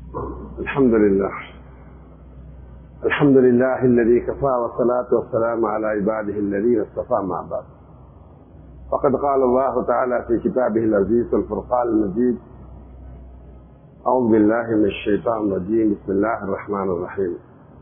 الحمد لله الحمد لله الذي كفى والصلاة والسلام على عباده الذين اصطفى مع بعض فقد قال الله تعالى في كتابه العزيز والفرقان المجيد أعوذ بالله من الشيطان الرجيم بسم الله الرحمن الرحيم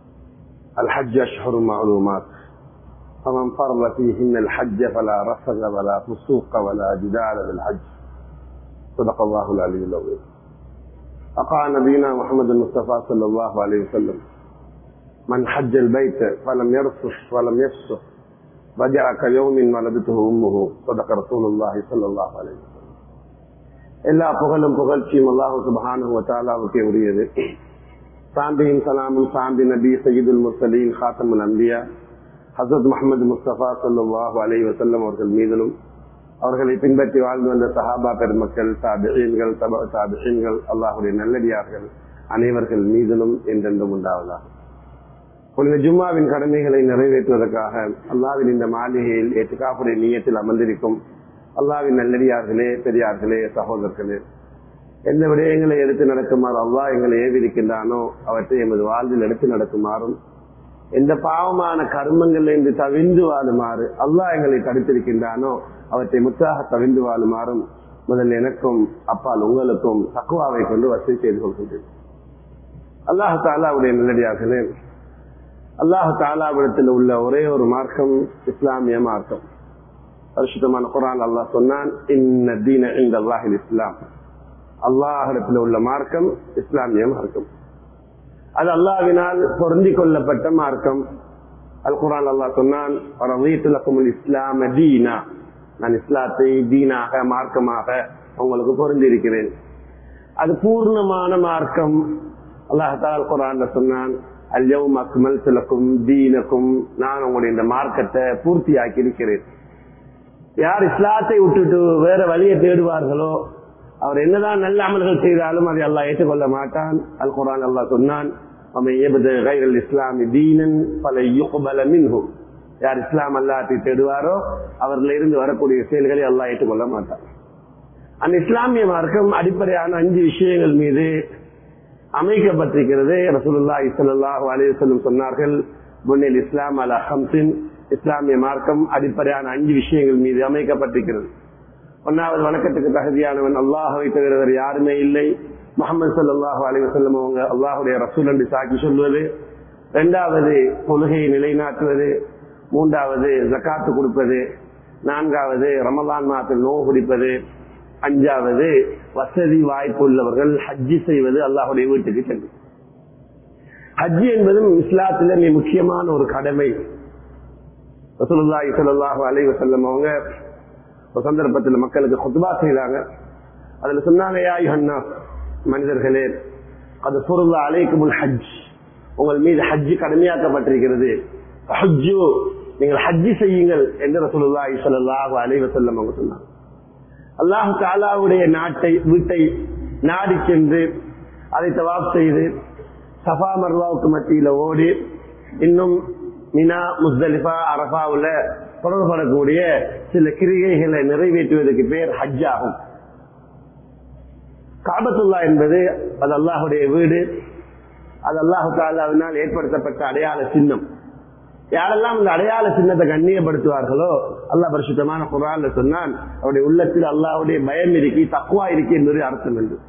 الحج أشهر معلومات فمن فرض فيهن الحج فلا رفث ولا فسوق ولا جدال بالحج صدق الله العلي العظيم أقع نبينا محمد المصطفى صلى الله عليه وسلم من حج البيت فلم يرفث ولم يفسق رجع كيوم ولدته أمه صدق رسول الله صلى الله عليه وسلم எல்லா புகழும் புகழ்ச்சியும் அல்லாஹு சுபஹானு வத்தாலாவுக்கே உரியது சாந்தியின் சலாமும் சாந்தி நபி சயீதுல் முர்சலீன் ஹாத்தமுல் அம்பியா ஹசரத் முகமது முஸ்தபா சொல்லாஹு அலி வசல்லம் அவர்கள் மீதிலும் அவர்களை பின்பற்றி வாழ்ந்து வந்த சஹாபா பெருமக்கள் தாபிஷீன்கள் தப தாபிஷீன்கள் அல்லாஹுடைய நல்லடியார்கள் அனைவர்கள் மீதிலும் என்றென்றும் உண்டாவதாக புனித ஜும்மாவின் கடமைகளை நிறைவேற்றுவதற்காக அல்லாவின் இந்த மாளிகையில் எட்டுக்காப்புடைய நீயத்தில் அமர்ந்திருக்கும் அல்லாவின் நல்லடியார்களே பெரியார்களே சகோதரர்களே எந்த விடயங்களை எடுத்து நடக்குமாறு அல்லாஹ் எங்களை ஏவிருக்கின்றானோ அவற்றை எமது வாழ்வில் எடுத்து நடக்குமாறும் எந்த பாவமான கர்மங்கள் என்று தவிந்து வாழுமாறு அல்லாஹ் எங்களை தடுத்திருக்கின்றானோ அவற்றை முற்றாக தவிந்து வாழுமாறும் முதல் எனக்கும் அப்பால் உங்களுக்கும் தக்குவாவை கொண்டு வசதி செய்து கொள்கின்றேன் அல்லாஹு தாலாவுடைய நல்லடியார்களே அல்லாஹு தாலாவிடத்தில் உள்ள ஒரே ஒரு மார்க்கம் இஸ்லாமிய மார்க்கம் பரிசுத்தமான குரான் அல்லாஹ் சொன்னான் இன்ன தீன இந்த அல்லாஹில் இஸ்லாம் அல்லாஹிடத்தில் உள்ள மார்க்கம் இஸ்லாமிய மார்க்கம் அது அல்லாவினால் பொருந்தி கொள்ளப்பட்ட மார்க்கம் அல் குரான் அல்லாஹ் சொன்னான் இஸ்லாம தீனா நான் இஸ்லாத்தை தீனாக மார்க்கமாக உங்களுக்கு பொருந்திருக்கிறேன் அது பூர்ணமான மார்க்கம் அல்லாஹால் குரான் சொன்னான் அல்யவும் அக்மல் சிலக்கும் தீனக்கும் நான் உங்களுடைய இந்த மார்க்கத்தை பூர்த்தியாக்கி இருக்கிறேன் யார் இஸ்லாத்தை விட்டுட்டு வேற வழியை தேடுவார்களோ அவர் என்னதான் நல்ல அமல்கள் செய்தாலும் அதை அல்லாஹ் ஏற்றுக்கொள்ள மாட்டான் அல் குரான் அல்லாஹ் சொன்னான் இஸ்லாமி தீனன் பல யுகபல மின்ஹும் யார் இஸ்லாம் அல்லாத்தை தேடுவாரோ அவர்கள் இருந்து வரக்கூடிய செயல்களை அல்லாஹ் ஏற்றுக்கொள்ள மாட்டார் அந்த இஸ்லாமிய மார்க்கம் அடிப்படையான அஞ்சு விஷயங்கள் மீது அமைக்கப்பட்டிருக்கிறது ரசூலுல்லா இஸ்லாஹ் அலிவசல்லம் சொன்னார்கள் முன்னில் இஸ்லாம் அல் அஹம்சின் இஸ்லாமிய மார்க்கம் அடிப்படையான அஞ்சு விஷயங்கள் மீது அமைக்கப்பட்டிருக்கிறது ஒன்னாவது வணக்கத்துக்கு தகுதியானவன் அல்லாஹவை தவிர யாருமே இல்லை முகமது சல்லாஹு அலிவசல்லம் அவங்க அல்லாஹுடைய ரசூல் என்று சாக்கி சொல்வது இரண்டாவது கொள்கையை நிலைநாட்டுவது மூன்றாவது ஜக்காத்து கொடுப்பது நான்காவது ரமலான் மாதத்தில் நோவு குடிப்பது அஞ்சாவது வசதி வாய்ப்பு உள்ளவர்கள் ஹஜ்ஜி செய்வது அல்லாஹுடைய வீட்டுக்கு செல்லும் ஹஜ்ஜி என்பதும் இஸ்லாத்தில மிக முக்கியமான ஒரு கடமை ரசூலுல்லாஹி ஸல்லல்லாஹு அலைஹி வஸல்லம் அவங்க ஒரு சந்தர்ப்பத்தில் மக்களுக்கு குத்பா செய்தாங்க அதுல சொன்னாங்க யா யுஹன்னா மனிதர்களே அது பொருள் அலைக்குமுல் ஹஜ் உங்கள் மீது ஹஜ்ஜி கடமையாக்கப்பட்டிருக்கிறது ஹஜ்ஜு நீங்கள் ஹஜ்ஜி செய்யுங்கள் என்று ரசூலுல்லாஹி ஸல்லல்லாஹு அலைஹி வஸல்லம் அவங்க சொன்னாங்க அல்லாஹு தாலாவுடைய நாட்டை வீட்டை நாடி சென்று அதை தவாப் செய்து சஃபா மர்வாவுக்கு மத்தியில ஓடி இன்னும் மினா முஸ்தலிஃபா அரபாவுல தொடர்படக்கூடிய சில கிரிகைகளை நிறைவேற்றுவதற்கு பேர் ஹஜ் ஆகும் காபத்துல்லா என்பது அது அல்லாஹுடைய வீடு அது அல்லாஹு தாலாவினால் ஏற்படுத்தப்பட்ட அடையாள சின்னம் யாரெல்லாம் இந்த அடையாள சின்னத்தை கண்ணியப்படுத்துவார்களோ அல்லாஹ் பரிசுத்தமான குரான் சொன்னான் அவருடைய உள்ளத்தில் அல்லாஹுடைய பயம் இருக்கி தக்குவா இருக்கி என்பது அர்த்தம் என்று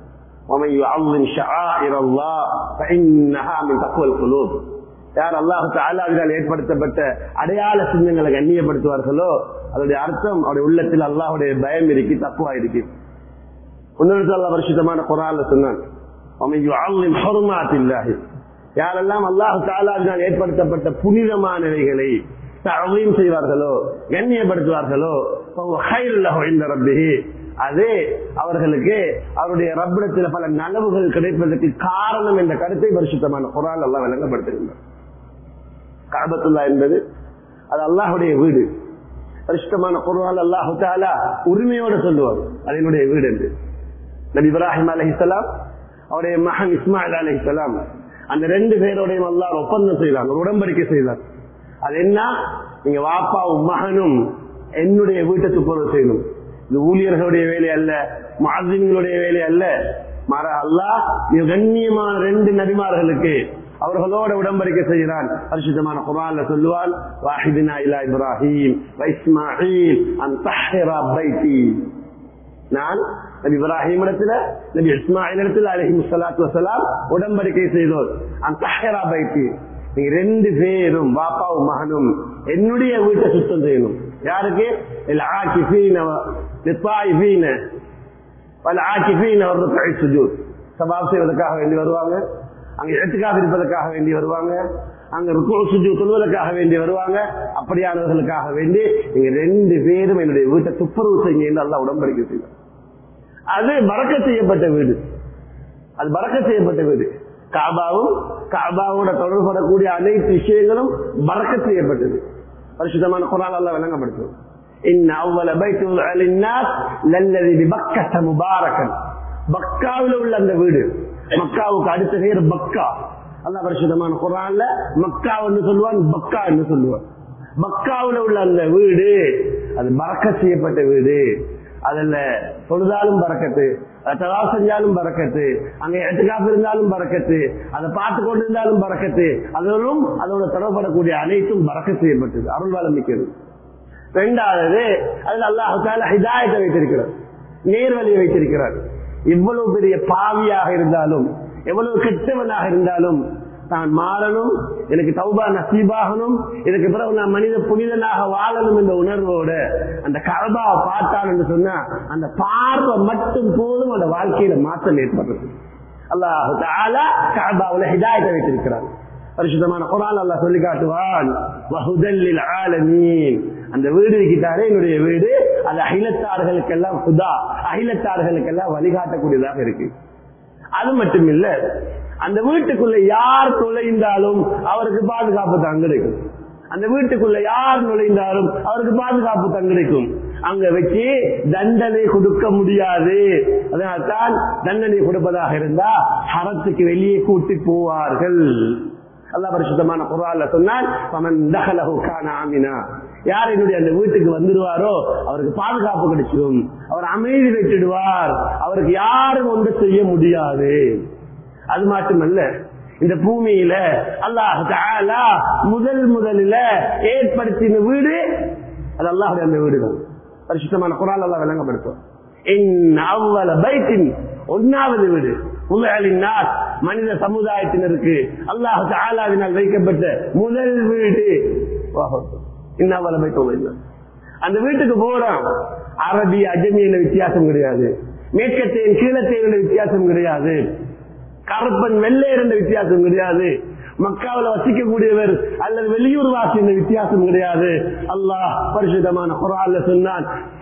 யார் அல்லாஹு தாலாவினால் ஏற்படுத்தப்பட்ட அடையாள சின்னங்களை கண்ணியப்படுத்துவார்களோ அதனுடைய அர்த்தம் அவருடைய உள்ளத்தில் அல்லாஹுடைய பயம் இருக்கி தக்குவா இருக்கு இன்னொரு அல்லா பரிசுத்தமான குரான் சொன்னான் யாரெல்லாம் அல்லாஹு தாலாவினால் ஏற்படுத்தப்பட்ட புனிதமானவைகளை தவறையும் செய்வார்களோ கண்ணியப்படுத்துவார்களோ இந்த ரப்பிஹி அதே அவர்களுக்கு அவருடைய ரப்பிடத்தில் பல நலவுகள் கிடைப்பதற்கு காரணம் என்ற கருத்தை பரிசுத்தமான குரான் எல்லாம் விளங்கப்படுத்துகின்றார் காபத்துல்லா என்பது அது அல்லாஹுடைய வீடு பரிசுத்தமான குரான் அல்லாஹு தாலா உரிமையோடு சொல்லுவார் அதனுடைய வீடு என்று நபி இப்ராஹிம் அலஹிசலாம் அவருடைய மகன் இஸ்மாயில் அலஹிசலாம் அந்த ரெண்டு பேரோடையும் அல்லாஹ் ஒப்பந்தம் செய்தார் ஒரு உடன்படிக்கை செய்தார் அது என்ன நீங்க வாப்பாவும் மகனும் என்னுடைய வீட்டை துப்புரவு செய்யணும் இது ஊழியர்களுடைய வேலை அல்ல மாதின்களுடைய வேலை அல்ல மாற அல்லாஹ் மிக கண்ணியமான ரெண்டு நபிமார்களுக்கு அவர்களோட உடன்படிக்கை செய்கிறான் பரிசுத்தமான குரான்ல சொல்லுவான் வாஹிதினா இலா இப்ராஹிம் இஸ்மாயில் அன் தஹ்ரா பைத்தி நான் நபி இப்ராஹிம் இடத்துல நபி இஸ்மாயில் இடத்துல அலஹி முசலாத்து வசலாம் உடன்படிக்கை செய்தோர் அந்த தஹரா பைத்தி நீங்க ரெண்டு பேரும் பாப்பாவும் மகனும் என்னுடைய வீட்டை சுத்தம் செய்யணும் யாருக்கு இல்ல ஆக்கிஃபீன லித்தாயிஃபீன பல ஆக்கிஃபீன ஒரு சுஜூத் சபாப் செய்வதற்காக வேண்டி வருவாங்க அங்க இடத்துக்காக இருப்பதற்காக வேண்டி வருவாங்க அங்க ருக்கு சுஜு தொழுவதற்காக வேண்டி வருவாங்க அப்படியானவர்களுக்காக வேண்டி நீங்க ரெண்டு பேரும் என்னுடைய வீட்டை துப்புரவு செய்யுங்க என்று அல்லா உடன்படிக்கை செய்வார் அது பறக்க செய்யப்பட்ட வீடு அது பறக்க செய்யப்பட்ட வீடு காபாவும் காபாவோட தொடர்படக்கூடிய அனைத்து விஷயங்களும் பறக்க செய்யப்பட்டது பரிசுத்தமான குரால் அல்ல விளங்கப்படுத்தும் இன் அவ்வள பைத்து முபாரக்கன் பக்காவில் உள்ள அந்த வீடு மக்காவுக்கு அடுத்த பேர் பக்கா அல்லா பரிசுத்தமான குரான்ல மக்கான்னு சொல்லுவான் பக்கா என்று சொல்லுவான் மக்காவில் உள்ள அந்த வீடு அது பறக்க செய்யப்பட்ட வீடு அதுல தொழுதாலும் பறக்கத்து தலா செஞ்சாலும் பறக்கத்து அங்க எட்டுக்காப்பு இருந்தாலும் பறக்கத்து அதை பார்த்து கொண்டு இருந்தாலும் பறக்கத்து அதனும் அதோட தொடர்படக்கூடிய அனைத்தும் பறக்க செய்யப்பட்டது அருள் வளமிக்கிறது ரெண்டாவது அதில் அல்லாஹால ஹிதாயத்தை வைத்திருக்கிறார் நேர்வழியை வைத்திருக்கிறார் இவ்வளவு பெரிய பாவியாக இருந்தாலும் எவ்வளவு கெட்டவனாக இருந்தாலும் நான் மாறணும் எனக்கு தௌபா நசீபாகணும் இதுக்கு பிறகு நான் மனித புனிதனாக வாழணும் என்ற உணர்வோட அந்த கரபாவை பார்த்தான் என்று சொன்னா அந்த பார்வை மட்டும் போதும் அந்த வாழ்க்கையில மாற்றம் ஏற்படுறது அல்லாஹு கரபாவில் ஹிதாயத்தை வைத்திருக்கிறார் பரிசுத்தமான குரான் அல்லா சொல்லி காட்டுவான் வஹுதல்லில் ஆலமீன் அந்த வீடு இருக்கிட்டாரே என்னுடைய வீடு அது அகிலத்தார்களுக்கெல்லாம் புதா அகிலத்தார்களுக்கெல்லாம் வழிகாட்டக்கூடியதாக இருக்கு அது மட்டும் இல்ல அந்த வீட்டுக்குள்ள யார் நுழைந்தாலும் அவருக்கு பாதுகாப்பு தான் கிடைக்கும் அந்த வீட்டுக்குள்ள யார் நுழைந்தாலும் அவருக்கு பாதுகாப்பு தான் கிடைக்கும் அங்க வச்சு தண்டனை கொடுக்க முடியாது அதனால்தான் தண்டனை கொடுப்பதாக இருந்தா ஹரத்துக்கு வெளியே கூட்டி போவார்கள் அல்லா பரிசுத்தமான குரால சொன்னால் யார் என்னுடைய அந்த வீட்டுக்கு வந்துடுவாரோ அவருக்கு பாதுகாப்பு கிடைச்சிடும் அவர் அமைதி வச்சிடுவார் அவருக்கு யாரும் ஒன்று செய்ய முடியாது அது மட்டுமல்ல இந்த பூமியில அல்லாஹ் முதல் முதலில் ஏற்படுத்தின வீடு அது அல்லாஹுடைய அந்த வீடு தான் பரிசுத்தமான குரால் அல்லா விளங்கப்படுத்தும் ஒன்னாவது வீடு உலகினார் மனித சமுதாயத்தினருக்கு அல்லாஹு ஆலாவினால் வைக்கப்பட்ட முதல் வீடு அந்த வீட்டுக்கு போறோம் அரபி அஜமியில வித்தியாசம் கிடையாது மேற்கத்தையின் கீழத்தையின் வித்தியாசம் கிடையாது கருப்பன் வெள்ளை என்ற வித்தியாசம் கிடையாது மக்காவில் வசிக்கக்கூடியவர் அல்லது வெளியூர் வாசி என்ற வித்தியாசம் கிடையாது அல்லாஹ் பரிசுத்தமான குரான்ல சொன்னான்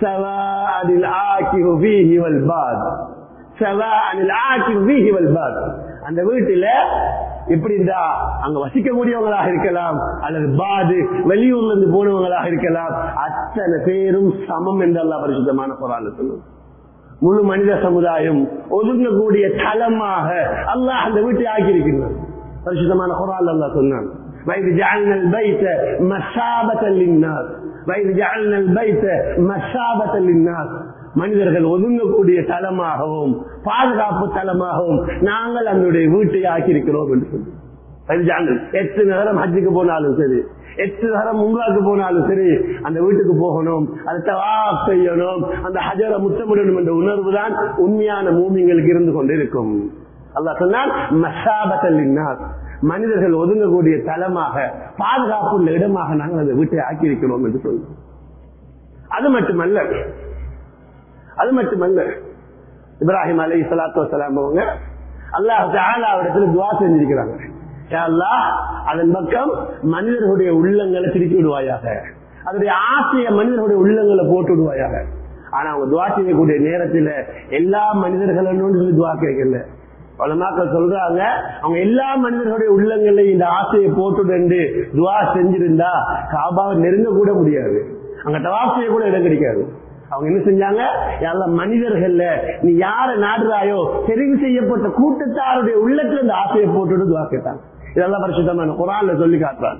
அந்த வீட்டுல எப்படி இருந்தா அங்க வசிக்கக்கூடியவங்களாக இருக்கலாம் அல்லது பாது வெளியூர்ல இருந்து போனவங்களாக இருக்கலாம் அத்தனை பேரும் சமம் என்று அல்லா பரிசுத்தமான குரான்ல சொல்லுவோம் முழு மனித சமுதாயம் ஒதுங்கக்கூடிய தலமாக அல்லாஹ் அந்த வீட்டை ஆக்கியிருக்கிறார் பரிசுத்தமான குரால் அல்லா சொன்னான் وإذ جعلنا البيت مثابة للناس وإذ جعلنا البيت مثابة للناس மனிதர்கள் ஒதுங்கக்கூடிய தலமாகவும் பாதுகாப்பு தலமாகவும் நாங்கள் நம்முடைய வீட்டை ஆக்கியிருக்கிறோம் என்று சொல்லி எட்டு நகரம் ஹஜ்ஜுக்கு போனாலும் சரி எட்டு நகரம் உங்களாக்கு போனாலும் சரி அந்த வீட்டுக்கு போகணும் அதை தவாப் செய்யணும் அந்த ஹஜரை முத்தமிடணும் என்ற உணர்வு தான் உண்மையான மூமிங்களுக்கு இருந்து கொண்டிருக்கும் அல்லா சொன்னால் மசாபத்தல் மனிதர்கள் ஒதுங்கக்கூடிய தலமாக பாதுகாப்புள்ள இடமாக நாங்கள் அந்த வீட்டை ஆக்கியிருக்கிறோம் என்று சொல்லுவோம் அது மட்டுமல்ல அது மட்டுமல்ல இப்ராஹிம் அலி சலாத்து வலாம் அவங்க அல்லாஹ் துவா செஞ்சிருக்கிறாங்க அதன் பக்கம் மனிதர்களுடைய உள்ளங்களை திருப்பி விடுவாயாக அதனுடைய ஆசைய மனிதர்களுடைய உள்ளங்களை போட்டு விடுவாயாக ஆனா அவங்க துவா செய்யக்கூடிய நேரத்தில் எல்லா மனிதர்களும் சொல்லி துவா கேட்கல பலமாக்கள் சொல்றாங்க அவங்க எல்லா மனிதர்களுடைய உள்ளங்களையும் இந்த ஆசையை போட்டு துவா செஞ்சிருந்தா காபாவை நெருங்க கூட முடியாது அங்க தவாசைய கூட இடம் கிடைக்காது அவங்க என்ன செஞ்சாங்க எல்லா மனிதர்கள்ல நீ யார நாடுறாயோ தெரிவு செய்யப்பட்ட கூட்டத்தாருடைய உள்ளத்துல இந்த ஆசையை போட்டுட்டு துவா கேட்டாங்க இதெல்லாம் பரிசுத்தமான குரான்ல சொல்லி காட்டுறாங்க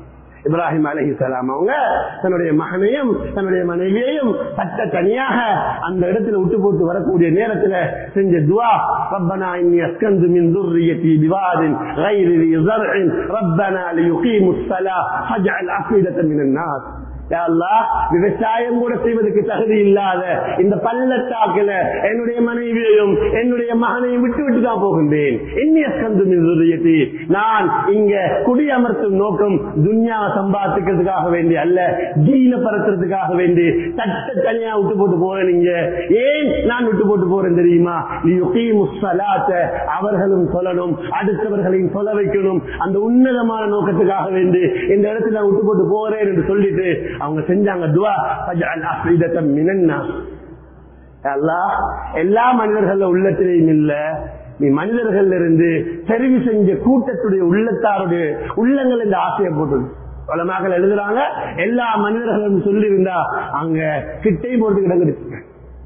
இப்ராஹிம் அலஹி சலாம் அவங்க தன்னுடைய மகனையும் தன்னுடைய மனைவியையும் தட்ட தனியாக அந்த இடத்துல விட்டு போட்டு வரக்கூடிய நேரத்துல செஞ்ச துவா ربنا اني اسكنت من ذريتي بواد غير ذي زرع ربنا ليقيموا الصلاه فاجعل افئده من الناس யா அல்லாஹ், விவசாயம் கூட செய்வதற்கு தகுதி இல்லாத இந்த பள்ளத்தாக்குல என்னுடைய மனைவியையும் என்னுடைய மகனையும் விட்டு விட்டு தான் போகின்றேன் இன்னிய ஸ்கந்து நான் இங்க குடியமர்த்தும் நோக்கம் துன்யா சம்பாதிக்கிறதுக்காக வேண்டி அல்ல தீன பரத்துறதுக்காக வேண்டி தட்ட தனியா விட்டு போட்டு போறேன் நீங்க ஏன் நான் விட்டு போட்டு போறேன் தெரியுமா லியுகீமு ஸலாத்த, அவர்களும் சொல்லணும் அடுத்தவர்களையும் சொல்ல வைக்கணும் அந்த உன்னதமான நோக்கத்துக்காக வேண்டி இந்த இடத்துல நான் விட்டு போட்டு போறேன் என்று சொல்லிட்டு அவங்க செஞ்சாங்க துவா ஃபஜ்அல் அஃபீதத்தம் மினன் நாஸ். அல்லாஹ் எல்லா மனிதர்கள் உள்ளத்திலையும் இல்ல நீ மனிதர்கள் இருந்து தெரிவு செஞ்ச கூட்டத்துடைய உள்ளத்தாருடைய உள்ளங்கள் இந்த ஆசையை போட்டு பலமாக எழுதுறாங்க எல்லா மனிதர்களும் சொல்லியிருந்தா அங்க கிட்டையும் போட்டு இடம் கிடைச்சு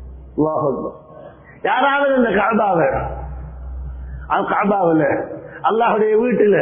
யாராவது இந்த காபாவை அது காபாவில் அல்லாஹுடைய வீட்டுல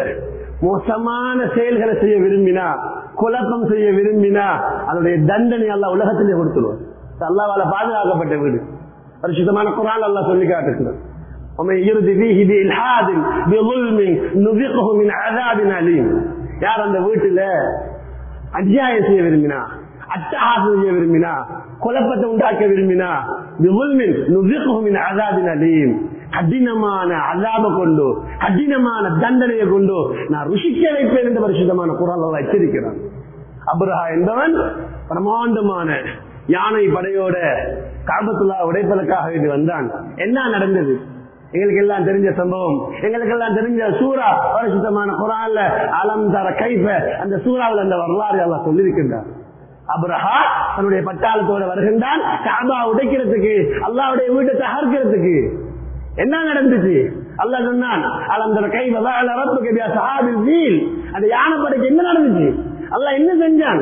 மோசமான செயல்களை செய்ய விரும்பினா குழப்பம் செய்ய விரும்பினா அதனுடைய தண்டனை அல்லா உலகத்திலே கொடுத்துருவோம் அல்லாவால பாதுகாக்கப்பட்ட வீடு பரிசுத்தமான குரான் அல்லா சொல்லி காட்டுகிறார் ومن يرد فيه بإلحاد بظلم نذقه من عذاب أليم யார் அந்த வீட்டுல அநியாயம் செய்ய விரும்பினா அட்டகாசம் செய்ய விரும்பினா குழப்பத்தை உண்டாக்க விரும்பினா பிظلم نذقه من عذاب أليم கடினமான அலாப கொண்டு கடினமான தண்டனையை கொண்டு நான் ருசிக்க வைப்பேன் என்று பரிசுத்தமான குரல் எச்சரிக்கிறான் அப்ரஹா என்பவன் பிரமாண்டமான யானை படையோட காபத்துல்லா உடைப்பதற்காக வேண்டி வந்தான் என்ன நடந்தது எங்களுக்கு எல்லாம் தெரிஞ்ச சம்பவம் எங்களுக்கு எல்லாம் தெரிஞ்ச சூரா பரிசுத்தமான குரான்ல அலம் தர கைஃப அந்த சூறாவில் அந்த வரலாறு எல்லாம் சொல்லியிருக்கின்றார் அப்ரஹா தன்னுடைய பட்டாளத்தோட வருகின்றான் காபா உடைக்கிறதுக்கு அல்லாவுடைய வீட்டை தகர்க்கிறதுக்கு என்ன நடந்துச்சு அல்லாஹ் சொன்னான் அலந்தர கை சஹாபில் வீல் அந்த யானைப்படைக்கு என்ன நடந்துச்சு அல்லாஹ் என்ன செஞ்சான்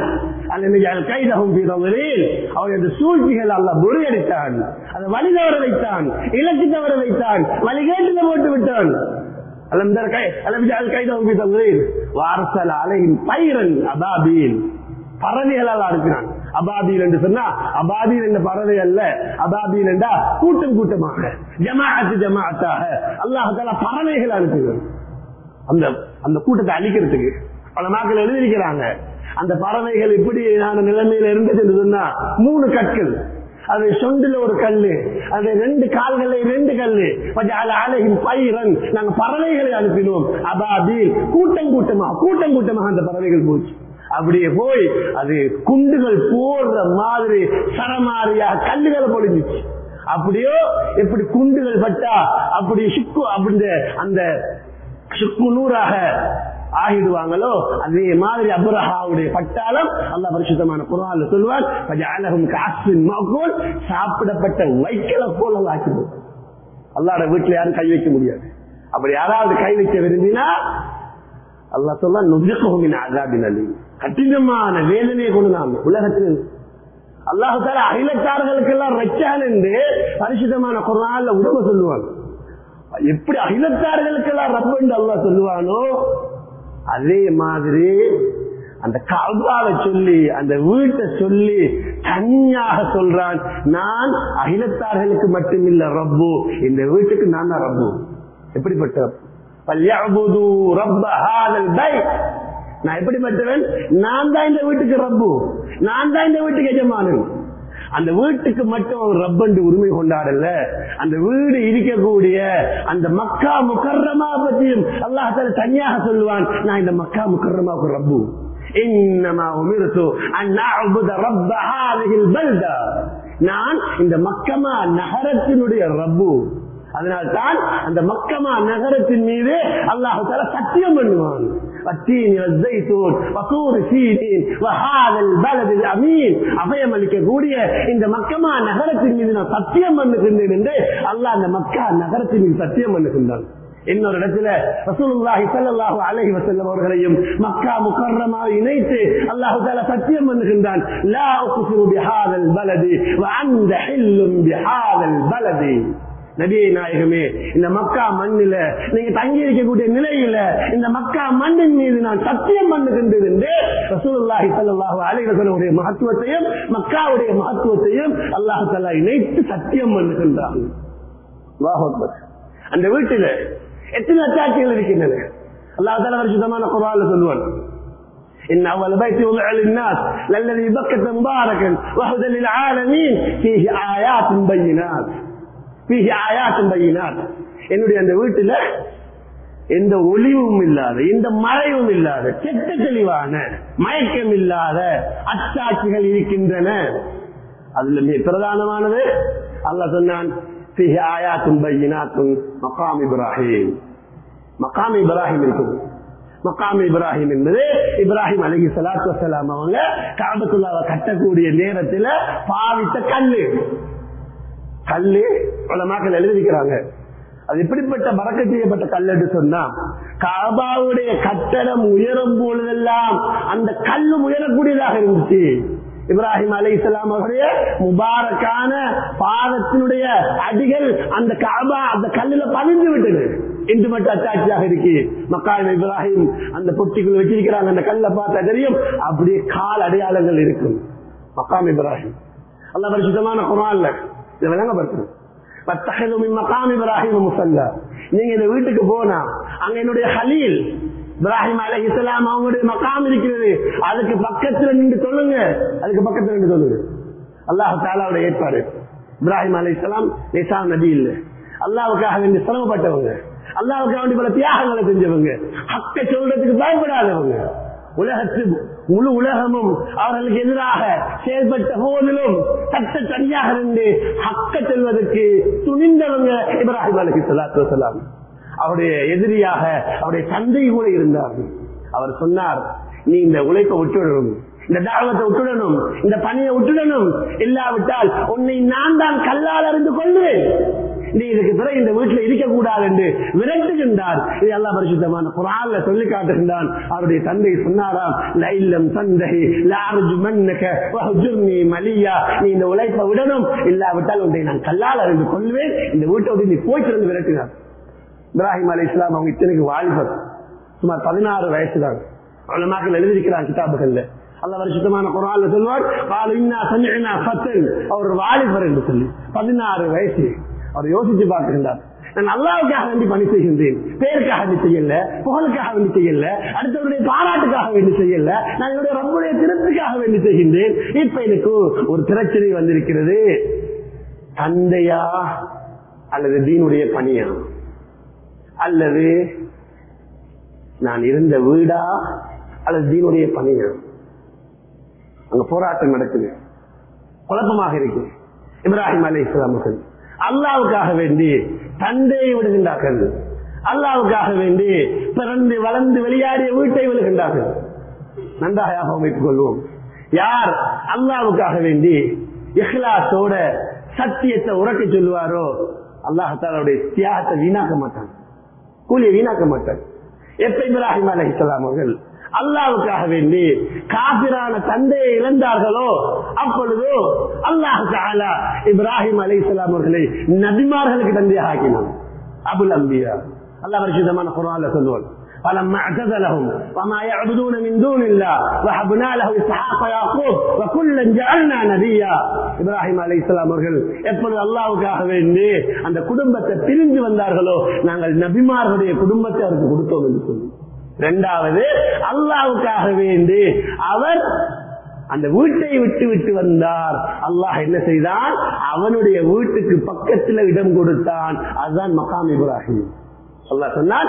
கைதகம் அவருடைய சூழ்ச்சிகள் அல்லாஹ் முறியடித்தான் அதை வழி தவற வைத்தான் இலக்கு தவற வைத்தான் வழிகேட்டுல போட்டு விட்டான் அலந்தர கை அலம் கைதகம் பீதம் வாரசல் அலையின் பைரன் அபாபீல் பறவைகளால் அனுப்பினான் அபாபீல் என்று சொன்னா அபாபீல் என்ற பறவை அல்ல அபாபீல் என்றா கூட்டம் கூட்டமாக ஜமாஅத்து ஜமாஅத்தாக அல்லாஹால பறவைகள் அனுப்புகிறான் அந்த அந்த கூட்டத்தை அழிக்கிறதுக்கு பல நாட்கள் எழுதியிருக்கிறாங்க அந்த பறவைகள் இப்படி நிலைமையில இருந்தது என்று சொன்னா மூணு கற்கள் அது சொண்டுல ஒரு கல்லு அது ரெண்டு கால்களை ரெண்டு கல்லு அழகின் பயிரன் நாங்க பறவைகளை அனுப்பினோம் அபாபீல் கூட்டம் கூட்டமாக கூட்டம் கூட்டமாக அந்த பறவைகள் போச்சு அப்படியே போய் அது குண்டுகள் போடுற மாதிரி சரமாரியா கல்லுகளை பொழிஞ்சிச்சு அப்படியோ எப்படி குண்டுகள் பட்டா அப்படி சுக்கு அப்படி அந்த சுக்கு நூறாக ஆகிடுவாங்களோ அதே மாதிரி அபுரஹாவுடைய பட்டாளம் அல்ல பரிசுத்தமான குரான் சொல்வார் அழகும் காசின் மகோல் சாப்பிடப்பட்ட வைக்கல போல ஆக்கி அல்லாட வீட்டுல யாரும் கை வைக்க முடியாது அப்படி யாராவது கை வைக்க விரும்பினா அல்லா சொல்ல நுஜகோமின் ஆகாபின் அலி கடினமான வேதனையை கொண்டு நாம் உலகத்தில் அல்லாஹு தால அகிலத்தார்களுக்கு எல்லாம் ரச்சான் என்று பரிசுத்தமான குரான்ல உடம்பு சொல்லுவாங்க எப்படி அகிலத்தார்களுக்கு எல்லாம் ரப்ப என்று அல்லாஹ் சொல்லுவானோ அதே மாதிரி அந்த கல்வாவை சொல்லி அந்த வீட்டை சொல்லி தனியாக சொல்றான் நான் அகிலத்தார்களுக்கு மட்டுமில்ல ரப்பு இந்த வீட்டுக்கு நான் தான் ரப்பு எப்படிப்பட்ட ரப்பு நான் எப்படிப்பட்டவன் நான் தான் இந்த வீட்டுக்கு ரப்பு நான் தான் இந்த வீட்டுக்கு எஜமானன் அந்த வீட்டுக்கு மட்டும் அவர் ரப்பண்டு உரிமை கொண்டாடல அந்த வீடு இருக்கக்கூடிய அந்த மக்கா முக்கர்ரமா பற்றியும் அல்லாஹால தனியாக சொல்லுவான் நான் இந்த மக்கா முக்கர்ரமாவுக்கு ரப்பு இன்னமா உமிர்த்து அந்நாபுத ரப்ப ஹாதிஹில் பல்தா நான் இந்த மக்கமா நகரத்தினுடைய ரப்பு அதனால்தான் அந்த மக்கமா நகரத்தின் மீது அல்லாஹு தால சத்தியம் பண்ணுவான் அபயம் அளிக்கக்கூடிய இந்த மக்கமா நகரத்தின் மீது நான் சத்தியம் பண்ணுகின்றேன் என்று அல்லாஹ் அந்த மக்கா நகரத்தின் மீது சத்தியம் பண்ணுகின்றான் இன்னொரு இடத்துல ரசூலுல்லாஹி ஸல்லல்லாஹு அலைஹி வஸல்லம் அவர்களையும் மக்கா முக்கர்ரமாக இணைத்து அல்லாஹ் தஆலா சத்தியம் பண்ணுகின்றான் லா உக்ஸிரு பிஹாதல் பலதி வ அன்த ஹில்லும் பிஹாதல் பலதி நபியை நாயகமே இந்த மக்கா மண்ணில நீங்க தங்கி இருக்கக்கூடிய நிலையில இந்த மக்கா மண்ணின் மீது நான் சத்தியம் பண்ணுகின்றது என்று ரசூலுல்லாஹி ஸல்லல்லாஹு அலைஹி வஸல்லம் மகத்துவத்தையும் மக்காவுடைய மகத்துவத்தையும் அல்லாஹ் தஆலா இணைத்து சத்தியம் பண்ணுகின்றான் அல்லாஹ் அக்பர். அந்த வீட்டில எத்தனை அத்தாட்சிகள் இருக்கின்றன அல்லாஹ் தஆலா பரிசுத்தமான குர்ஆன்ல சொல்லுவான் إن أول بيت وضع للناس للذي بكة مباركا وهدى للعالمين فيه آيات بينات فيه آيات بينات என்னுடைய அந்த வீட்டுல எந்த ஒளிவும் இல்லாத எந்த மறைவும் இல்லாத செட்ட தெளிவான மயக்கம் இல்லாத அச்சாட்சிகள் இருக்கின்றன அதுல மிக பிரதானமானது அல்லாஹ் சொன்னான் فيه آيات بينات مقام إبراهيم مقام إبراهيم இருக்குது மக்காம் இப்ராஹிம் என்பது இப்ராஹிம் அலஹி சலாத்து வசலாம் அவங்க காபத்துள்ளாவை கட்டக்கூடிய நேரத்தில் பாவித்த கல்லு கல்லு உலமாக்கள் எழுதிக்கிறாங்க அது எப்படிப்பட்ட பறக்க செய்யப்பட்ட கல் என்று சொன்னா காபாவுடைய கட்டடம் உயரும் பொழுதெல்லாம் அந்த கல்லும் உயரக்கூடியதாக இருந்துச்சு இப்ராஹிம் அலை இஸ்லாம் அவருடைய முபாரக்கான பாதத்தினுடைய அடிகள் அந்த காபா அந்த கல்லுல பதிந்து விட்டது இன்று மட்டும் அச்சாட்சியாக இருக்கு மக்கால் இப்ராஹிம் அந்த பொட்டிக்குள் வச்சிருக்கிறாங்க அந்த கல்ல பார்த்தா தெரியும் அப்படியே கால் அடையாளங்கள் இருக்கும் மக்காம் இப்ராஹிம் அல்ல பரிசுத்தமான குரான்ல இதை விளங்கப்படுத்தணும் மக்காம் இப்ராஹிம் முசல்லா நீங்க இந்த வீட்டுக்கு போனா அங்க என்னுடைய ஹலீல் இப்ராஹிம் அலை இஸ்லாம் அவங்களுடைய மக்காம் இருக்கிறது அதுக்கு பக்கத்துல நின்று சொல்லுங்க அதுக்கு பக்கத்துல நின்று சொல்லுங்க அல்லாஹ் தாலாவுடைய ஏற்பாடு இப்ராஹிம் அலை இஸ்லாம் லேசா நபி இல்ல அல்லாவுக்காக வேண்டி சிரமப்பட்டவங்க அல்லாவுக்காக வேண்டி பல தியாகங்களை செஞ்சவங்க ஹக்க சொல்றதுக்கு பயப்படாதவங்க உலகத்து முழு உலகமும் அவர்களுக்கு எதிராக செயல்பட்ட போதிலும் சட்ட சரியாக இருந்து ஹக்க செல்வதற்கு துணிந்தவங்க இப்ராஹிம் அலி சலாத்து வசலாம் அவருடைய எதிரியாக அவருடைய தந்தை கூட இருந்தார்கள் அவர் சொன்னார் நீ இந்த உழைப்பை விட்டுடணும் இந்த தாவத்தை விட்டுடணும் இந்த பணியை விட்டுடணும் இல்லாவிட்டால் உன்னை நான் தான் கல்லால் அறிந்து கொள்வேன் நீ இதுக்கு பிறகு இந்த வீட்டில் இருக்கக்கூடாது என்று விரட்டுகின்றார் இது எல்லா பரிசுத்தமான குரான்ல சொல்லி காட்டுகின்றான் அவருடைய தந்தை சொன்னாராம் லைல்லம் தந்தை லார்ஜு மன்னக வஹ்ஜுர்னி மலியா நீ இந்த உழைப்பை விடணும் இல்லாவிட்டால் உன்னை நான் கல்லால் அறிந்து கொள்வேன் இந்த வீட்டை விட்டு நீ போய்த்திருந்து விரட்டினார் இப்ராஹிம் அலி இஸ்லாம் அவங்க இத்தனைக்கு வாலிபர் சுமார் பதினாறு வயசு தான் மக்கள் எழுதியிருக்கிறார் கிதாபுகள்ல அல்ல வருஷத்தமான குரான்ல சொல்வார் அவர் வாலிபர் என்று சொல்லி பதினாறு வயசு அவர் யோசிச்சு பார்க்கின்றார் நான் அல்லாவுக்காக வேண்டி பணி செய்கின்றேன் பேருக்காக வேண்டி செய்யல புகழுக்காக வேண்டி செய்யல அடுத்தவருடைய பாராட்டுக்காக வேண்டி செய்யல நான் என்னுடைய ரப்புடைய திருப்திக்காக வேண்டி செய்கின்றேன் இப்ப எனக்கு ஒரு பிரச்சனை வந்திருக்கிறது தந்தையா அல்லது தீனுடைய பணியா அல்லது நான் இருந்த வீடா அல்லது தீனுடைய பணியா அங்க போராட்டம் நடக்குது குழப்பமாக இருக்கு இப்ராஹிம் அலி இஸ்லாமுகள் அல்லாவுக்காக வேண்டி தந்தையை விடுகின்றார்கள் அல்லாவுக்காக வேண்டி பிறந்து வளர்ந்து வெளியாடிய வீட்டை விழுகின்றார்கள் நன்றாக அமைத்துக் கொள்வோம் யார் அல்லாவுக்காக வேண்டி இஹ்லாசோட சத்தியத்தை உறக்க சொல்லுவாரோ அல்லாஹாலுடைய தியாகத்தை வீணாக்க மாட்டான் கூலியை வீணாக்க மாட்டான் எப்ப இப்ராஹிம் அலி இஸ்லாம் அவர்கள் அல்லாவுக்காக வேண்டி காபிரான தந்தையை இழந்தார்களோ அப்பொழுது அல்லாஹ் இப்ராஹிம் அலி இஸ்லாம் அவர்களை நபிமார்களுக்கு தந்தையாக ஆக்கினான் அபுல் அம்பியா அல்லா பரிசுத்தமான குரான்ல சொல்லுவாள் فلما اعتزلهم وما يعبدون من دون الله وهبنا له اسحاق ويعقوب وكلا جعلنا نبيا இப்ராஹிம் அலை இஸ்லாம் அவர்கள் எப்பொழுது அல்லாவுக்காக வேண்டி அந்த குடும்பத்தை பிரிஞ்சு வந்தார்களோ நாங்கள் நபிமார்களுடைய குடும்பத்தை அவருக்கு கொடுத்தோம் என்று சொல்லி இரண்டாவது அல்லாவுக்காக வேண்டி அவர் அந்த வீட்டை விட்டு விட்டு வந்தார் அல்லாஹ் என்ன செய்தான் அவனுடைய வீட்டுக்கு பக்கத்தில் இடம் கொடுத்தான் அதுதான் மகாம் இப்ராஹிம் அல்லாஹ் சொன்னான்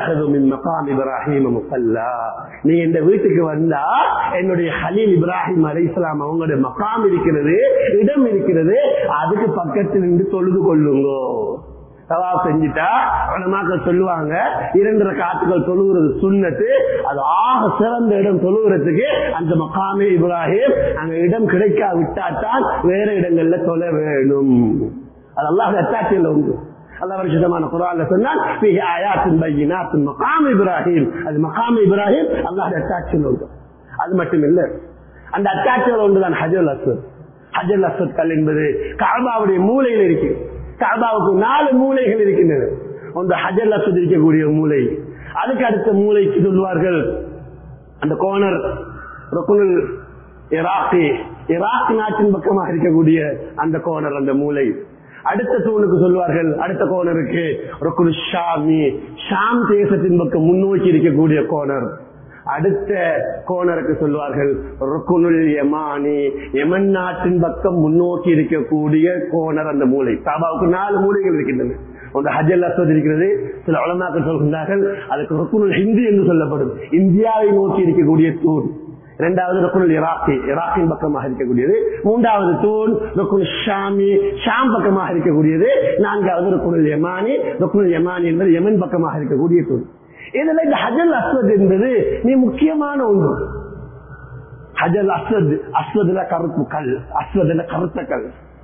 நீ இந்த வீட்டுக்கு வந்தா என்னுடைய ஹலீல் இப்ராஹிம் அலை இஸ்லாம் அவங்களுடைய மகாம் இருக்கிறது இடம் இருக்கிறது அதுக்கு பக்கத்தில் நின்று தொழுது கொள்ளுங்கோ தவா செஞ்சுட்டா மக்கள் சொல்லுவாங்க இரண்டரை காத்துக்கள் தொழுகிறது சுண்ணத்து அது ஆக சிறந்த இடம் தொழுகிறதுக்கு அந்த மக்காமே இப்ராஹிம் அங்க இடம் கிடைக்கா விட்டாத்தான் வேற இடங்கள்ல தொழ வேணும் அது அல்லாஹ் அத்தாட்சியில் உண்டு அல்ல வருஷமான குரான்ல சொன்னால் மகாம் இப்ராஹிம் அது மகாம் இப்ராஹிம் அல்லாஹ் அத்தாட்சியில் உண்டு அது மட்டும் இல்ல அந்த அத்தாட்சியில் ஒன்றுதான் ஹஜல் அஸ்வத் ஹஜல் அஸ்வத் கல் என்பது காபாவுடைய மூலையில் இருக்கு காபாவுக்கு நாலு மூலைகள் இருக்கின்றன ஒன்று ஹஜர் அஸ்வத் இருக்கக்கூடிய மூலை அதுக்கு அடுத்த மூலைக்கு சொல்வார்கள் அந்த கோனர் ருக்குனுல் இராக்கி ஈராக் நாட்டின் பக்கமாக இருக்கக்கூடிய அந்த கோனர் அந்த மூலை அடுத்த தூணுக்கு சொல்வார்கள் அடுத்த கோனருக்கு ருக்குனு ஷாமி ஷாம் தேசத்தின் பக்கம் முன்னோக்கி இருக்கக்கூடிய கோனர் அடுத்த கோணருக்கு சொல்வார்கள் ருக்குனுல் யமானி யமன் நாட்டின் பக்கம் முன்னோக்கி இருக்கக்கூடிய கோணர் அந்த மூலை காபாவுக்கு நாலு மூலைகள் இருக்கின்றன ஒன்று ஹஜல் அஸ்வத் இருக்கிறது சில உலமாக்கள் சொல்கின்றார்கள் அதுக்கு ருக்குனுல் ஹிந்தி என்று சொல்லப்படும் இந்தியாவை நோக்கி இருக்கக்கூடிய தூண் இரண்டாவது ருக்குனுல் இராக்கி இராக்கின் பக்கமாக இருக்கக்கூடியது மூன்றாவது தூண் ருக்குன் ஷாமி ஷாம் பக்கமாக இருக்கக்கூடியது நான்காவது ருக்குனுல் யமானி ருக்குனுல் யமானி என்பது யமன் பக்கமாக இருக்கக்கூடிய தூண் இதுல இந்த ஹஜல் அஸ்வத் என்பது நீ முக்கியமான ஒன்று ஹஜல் அஸ்வத் அஸ்வதுல கருப்பு கல் அஸ்வதுல கருத்த கல்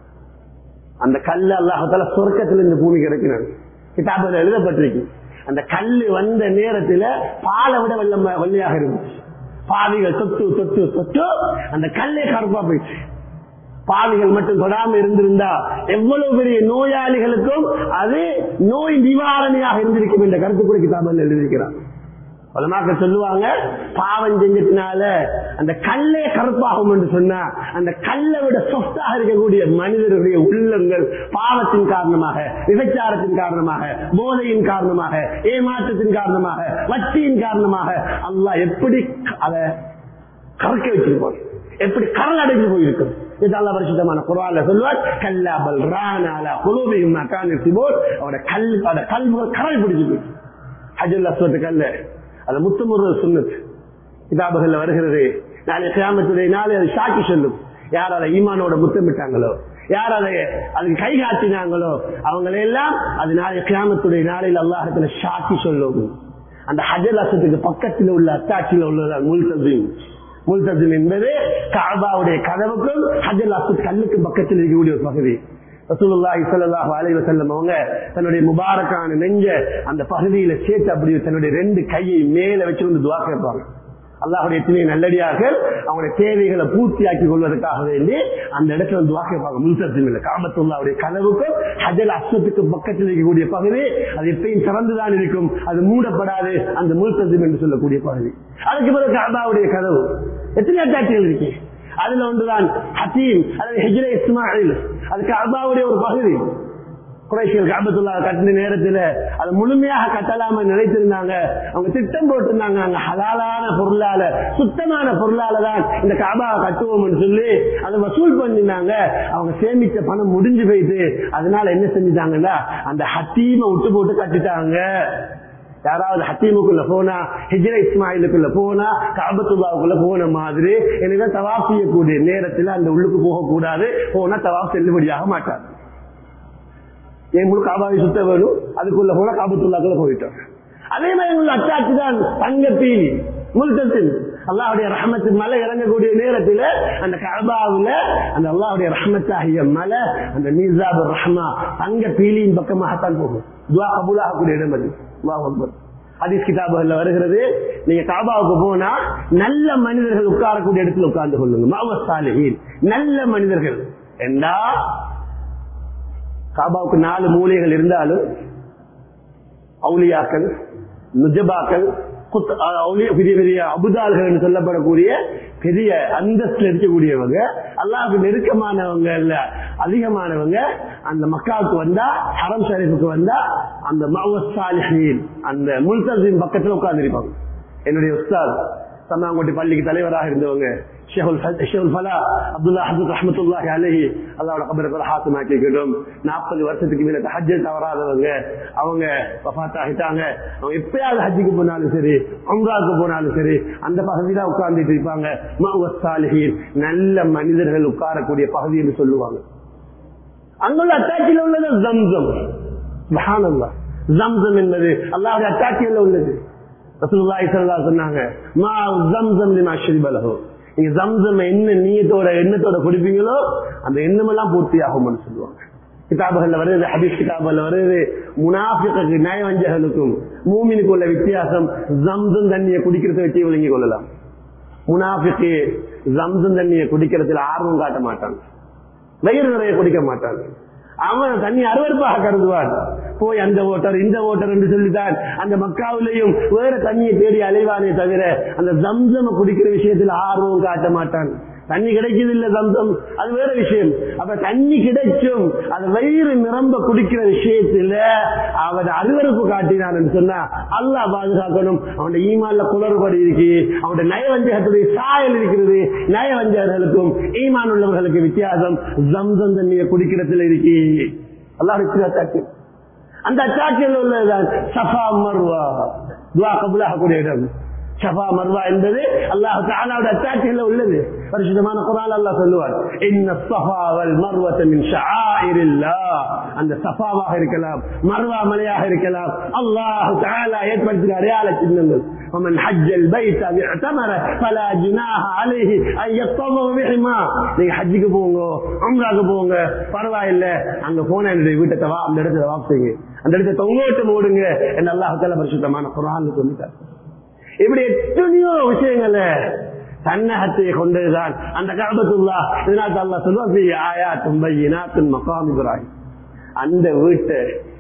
அந்த கல் அல்லாஹால சொர்க்கத்தில் இந்த பூமி கிடைக்கிறது கிதாபில் எழுதப்பட்டிருக்கு அந்த கல்லு வந்த நேரத்துல பாலை விட வெள்ளம் வெள்ளையாக இருந்துச்சு பாவிகள் தொட்டு தொட்டு தொட்டு அந்த கல்லே கருப்பா போயிடுச்சு பாவிகள் மட்டும் தொடாம இருந்திருந்தா எவ்வளவு பெரிய நோயாளிகளுக்கும் அது நோய் நிவாரணியாக இருந்திருக்கும் என்ற கருத்து கூட கிதாபில் எழுதியிருக்கிறார் பலமாக்கள் சொல்லுவாங்க பாவம் செஞ்சதுனால அந்த கல்லே கருப்பாகும் என்று சொன்னா அந்த கல்லை விட சொத்தாக இருக்கக்கூடிய மனிதர்களுடைய உள்ளங்கள் பாவத்தின் காரணமாக விபச்சாரத்தின் காரணமாக போதையின் காரணமாக ஏமாற்றத்தின் காரணமாக வட்டியின் காரணமாக அல்லாஹ் எப்படி அதை கறக்க வச்சிருப்பான் எப்படி கரல் அடைந்து போயிருக்கும் இதெல்லாம் பரிசுத்தமான குரால சொல்லுவார் கல்லாபல் ரானாலா குலோபியும் போல் அவரோட கல் அவரோட கல்விகள் கரல் பிடிச்சு போயிடுச்சு ஹஜுல் அஸ்வத்து கல்ல அது முத்துமுரு சுண்ணத் கிதாபுகள்ல வருகிறது நாளை கிராமத்துடைய நாளை அது சாக்கி சொல்லும் யார் அதை ஈமானோட முத்தமிட்டாங்களோ யார் அதை அதுக்கு கை காட்டினாங்களோ அவங்களெல்லாம் அது நாளை கிராமத்துடைய நாளையில் அல்லாஹத்துல சாக்கி சொல்லும் அந்த ஹஜல் அசத்துக்கு பக்கத்தில் உள்ள அத்தாட்சியில் உள்ளதான் முல்தீம் முல்தீம் என்பது காபாவுடைய கதவுக்கும் ஹஜல் அசத் கல்லுக்கு பக்கத்தில் இருக்கக்கூடிய ஒரு பகுதி ரசூலுல்லாஹி ஸல்லல்லாஹு அலைஹி வஸல்லம் அவங்க தன்னுடைய முபாரக்கான நெஞ்ச அந்த பகுதியில சேர்த்து அப்படி தன்னுடைய ரெண்டு கையை மேல வச்சு வந்து துவா கேட்பாங்க அல்லாஹுடைய எத்தனை நல்லடியார்கள் அவங்களுடைய தேவைகளை பூர்த்தியாக்கி கொள்வதற்காக வேண்டி அந்த இடத்துல வந்து துவா கேட்பாங்க முல்தத்தின் இல்லை காமத்துல்லாவுடைய கதவுக்கும் ஹஜல் அஸ்வத்துக்கு பக்கத்தில் இருக்கக்கூடிய பகுதி அது எப்பயும் திறந்துதான் இருக்கும் அது மூடப்படாது அந்த முல்தத்தின் என்று சொல்லக்கூடிய பகுதி அதுக்கு பிறகு காபாவுடைய கதவு எத்தனை அட்டாட்சிகள் இருக்கு அதுல ஒன்றுதான் ஹசீம் அல்லது ஹிஜ்ரே இஸ்மாயில் அது கபாவுடைய ஒரு பகுதி குறைசிகள் காபத்துல்லா கட்டின நேரத்துல அது முழுமையாக கட்டலாம நினைத்திருந்தாங்க அவங்க திட்டம் போட்டிருந்தாங்க அங்க ஹலாலான பொருளால சுத்தமான பொருளால தான் இந்த காபாவை கட்டுவோம்னு சொல்லி அதை வசூல் பண்ணிருந்தாங்க அவங்க சேமிச்ச பணம் முடிஞ்சு போயிட்டு அதனால என்ன செஞ்சுட்டாங்கன்னா அந்த ஹத்தீமை விட்டு போட்டு கட்டிட்டாங்க யாராவது ஹத்தீமுக்குள்ள போனா ஹிஜ்ர இஸ்மாயிலுக்குள்ள போனா காபத்துல்லாவுக்குள்ள போன மாதிரி எனவே தவாப் செய்யக்கூடிய நேரத்தில் அந்த உள்ளுக்கு போகக்கூடாது போனா தவாப் செல்லுபடியாக மாட்டார் என் முழு காபாவை சுத்த வேணும் அதுக்குள்ள போனா காபத்துல்லாக்குள்ள போயிட்டோம் அதே மாதிரி உள்ள அச்சாட்சி தான் தங்கத்தீனி முல்கத்தில் அல்லாவுடைய ரஹமத்தின் மலை இறங்கக்கூடிய நேரத்தில் அந்த கபாவுல அந்த அல்லாவுடைய ரஹமத்தாகிய மலை அந்த மீசாபு ரஹ்மா தங்க பீலியின் பக்கமாகத்தான் போகும் துவா கபூலாகக்கூடிய இடம் அது அல்லாஹ் அக்பர் ஹதீஸ் கிதாபுகள்ல வருகிறது நீங்க காபாவுக்கு போனா நல்ல மனிதர்கள் உட்காரக்கூடிய இடத்துல உட்கார்ந்து கொள்ளுங்க மாவஸ்தாலிஹீன் நல்ல மனிதர்கள் என்றா காபாவுக்கு நாலு மூலைகள் இருந்தாலும் அவுலியாக்கள் நுஜபாக்கள் குத்- அஹ் அவுலியா பெரிய பெரிய அபுதால்கள் என்று சொல்லப்படக்கூடிய பெரிய அந்தஸ்துல இருக்கக்கூடியவங்க அல்லாஹ்வுக்கு நெருக்கமானவங்க இல்ல அதிகமானவங்க அந்த மக்காவுக்கு வந்தா ஹரம் ஷரீஃபுக்கு வந்தா அந்த மவசாலிஹீன் அந்த முல்தசின் பக்கத்துல உட்கார்ந்து என்னுடைய உஸ்தாத் சன்னாங்கோட்டை பள்ளிக்கு தலைவராக இருந்தவங்க ஷேகுல் ஃப- ஷேகுல் ஃபலா அப்துல்லா ஹசத் ரஹமத்துல்லாஹி அலைஹி அல்லாஹ்வோட கபரை கூட ஹாசமாக்கிக்கட்டும் நாற்பது வருஷத்துக்கு மேல ஹஜ்ஜல் தவறாதவங்க அவங்க வஃபாத் ஆகிட்டாங்க அவங்க எப்பயாவது ஹஜ்ஜுக்கு போனாலும் சரி உம்ராவுக்கு போனாலும் சரி அந்த பகுதியில உட்கார்ந்துட்டு இருப்பாங்க மவசாலிஹீன் நல்ல மனிதர்கள் உட்காரக்கூடிய பகுதி என்று சொல்லுவாங்க அங்குள்ள அத்தாட்சியில் உள்ளது ஜம்சம் சுப்ஹானல்லாஹ் ஜம்சம் என்பது அல்லாஹ்வுடைய அத்தாட்சியில் உள்ளது ரசூலுல்லாஹி ஸல்லல்லாஹு அலைஹி சொன்னாங்க மா ஜம்சம் லிமா ஷரிப லஹு நீங்க ஜம்சம் என்ன நீயத்தோட எண்ணத்தோட குடிப்பீங்களோ அந்த எண்ணமெல்லாம் பூர்த்தி ஆகும்னு சொல்லுவாங்க கிதாபுகள்ல வருது ஹதீஸ் கிதாபுகள்ல வருது முனாஃபிக்கு நயவஞ்சகனுக்கும் மூமினுக்கு உள்ள வித்தியாசம் ஜம்சம் தண்ணியை குடிக்கிறத வச்சு விளங்கிக் கொள்ளலாம் முனாஃபிக்கு ஜம்சம் தண்ணியை குடிக்கிறதுல ஆர்வம் காட்ட மாட்டாங்க வயிறு நிறைய குடிக்க மாட்டாங்க அவன் தண்ணி அருவருப்பாக கருதுவான் போய் அந்த ஓட்டர் இந்த ஓட்டர் என்று சொல்லித்தான் அந்த மக்காவிலையும் வேற தண்ணியை தேடி அலைவானே தவிர அந்த ஜம்சம குடிக்கிற விஷயத்தில் ஆர்வம் காட்ட மாட்டான் தண்ணி கிடைக்குது இல்ல சம்சம் அது வேற விஷயம் அப்ப தண்ணி கிடைச்சும் அது வயிறு நிரம்ப குடிக்கிற விஷயத்துல அவன் அருவறுப்பு காட்டினான் சொன்னா அல்லாஹ் பாதுகாக்கணும் அவன் ஈமான்ல குளறுபடி இருக்கு அவனுடைய நயவஞ்சகத்துடைய சாயல் இருக்கிறது நயவஞ்சகர்களுக்கும் ஈமான் உள்ளவர்களுக்கு வித்தியாசம் ஜம்சம் தண்ணியை குடிக்கிறதுல இருக்கு அல்லாஹ் அச்சாக்கு அந்த அச்சாக்கில் உள்ளதுதான் சஃபா மர்வா துவா கபுலாகக்கூடிய இடம் ஷபா மர்வா என்பது அல்லாஹ் தாலாவோட அத்தாட்சியில் உள்ளது பரிசுத்தமான குரான் அல்லாஹ் சொல்லுவார் இன்ன சஃபாவல் மர்வத்த மின் ஷஆயிரில்லாஹ் அந்த சஃபாவாக இருக்கலாம் மர்வா மலையாக இருக்கலாம் அல்லாஹ் தஆலா ஏற்படுத்தின அடையாள சின்னங்கள் ومن حج البيت باعتمر فلا جناح عليه ان يطوف بهما நீங்க ஹஜ்ஜுக்கு போங்க உம்ராக்கு போங்க பரவாயில்லை அங்க போன என்னுடைய வீட்டை தவா அந்த இடத்துல வாப் செய்யுங்க அந்த இடத்தை தொங்கோட்டம் ஓடுங்க என்று அல்லாஹ் தஆலா பரிசுத்தமான குரான் சொல்லிட்டார் இப்படி எத்தனையோ விஷயங்களை தன்னகத்தை கொண்டதுதான் அந்த காபத்துல்லா இதனால் அல்லா சொல்லுவாங்க ஆயா தும்பையினாத்தின் மகாம் இப்ராஹிம் அந்த வீட்டை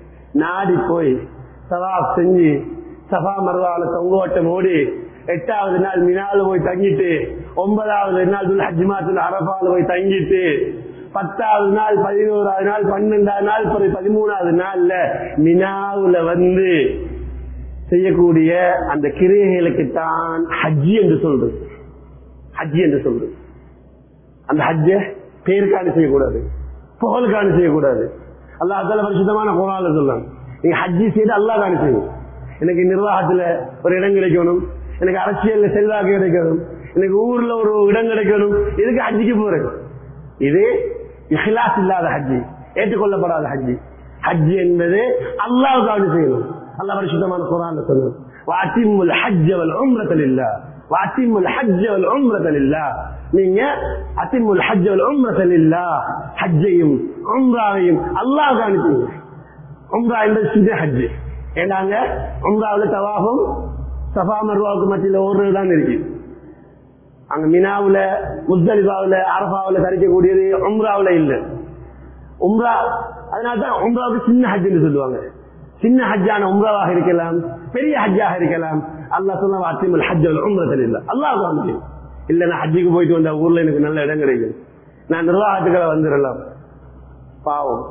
நாடி போய் சவாப் செஞ்சு சபா மருவால தொங்கோட்டம் ஓடி எட்டாவது நாள் மினால போய் தங்கிட்டு ஒன்பதாவது நாள் துல் ஹஜ்மாத்துல அரபால போய் தங்கிட்டு பத்தாவது நாள் பதினோராவது நாள் பன்னெண்டாவது நாள் பதிமூணாவது நாள்ல மினாவுல வந்து செய்யக்கூடிய அந்த கிரியைகளுக்கு தான் ஹஜ்ஜி என்று சொல்றது ஹஜ்ஜி என்று சொல்றது அந்த ஹஜ்ஜ பேருக்கான செய்யக்கூடாது புகழுக்கான செய்யக்கூடாது அல்லா அதால பரிசுத்தமான குரால சொல்லலாம் நீங்க ஹஜ்ஜி செய்து அல்லா காணி செய்யும் எனக்கு நிர்வாகத்துல ஒரு இடம் கிடைக்கணும் எனக்கு அரசியல்ல செல்வாக்கு கிடைக்கணும் எனக்கு ஊர்ல ஒரு இடம் கிடைக்கணும் இதுக்கு ஹஜ்ஜிக்கு போறேன் இது இஹ்லாஸ் இல்லாத ஹஜ்ஜி ஏற்றுக்கொள்ளப்படாத ஹஜ்ஜி ஹஜ்ஜி என்பது அல்லாவுக்காக செய்யணும் அல்லாஹ் பரிசுத்தமான குரான்ல சொல்லுது வாத்திமுல் ஹஜ்ஜ வல் உம்ரத லில்லாஹ் வாத்திமுல் ஹஜ்ஜ வல் உம்ரத லில்லாஹ் நீங்க அத்திமுல் ஹஜ்ஜ வல் உம்ரத லில்லாஹ் ஹஜ்ஜையும் உம்ராவையும் அல்லாஹ்வுக்கு அனுப்புங்க உம்ரா என்பது சுஜ ஹஜ் ஏண்டாங்க உம்ராவுல தவாஃபும் சஃபா மர்வாவுக்கு மத்தியில ஓடுறது தான் இருக்கு அங்க மினாவுல முஸ்தலிபாவுல அரபாவுல தரிக்கக்கூடியது உம்ராவுல இல்ல உம்ரா அதனால்தான் உம்ராவுக்கு சின்ன ஹஜ்னு சொல்லுவாங்க சின்ன ஹஜ்ஜான உம்ராவாக இருக்கலாம் பெரிய ஹஜ்ஜாக இருக்கலாம் அல்லாஹ் சொன்ன அத்திமல் ஹஜ் உம்ரத்தில் இல்ல அல்லாஹ் காமிச்சு இல்ல நான் ஹஜ்ஜுக்கு போயிட்டு வந்த ஊர்ல எனக்கு நல்ல இடம் கிடைக்கும் நான் நிர்வாகத்துக்களை வந்துடலாம் பாவம்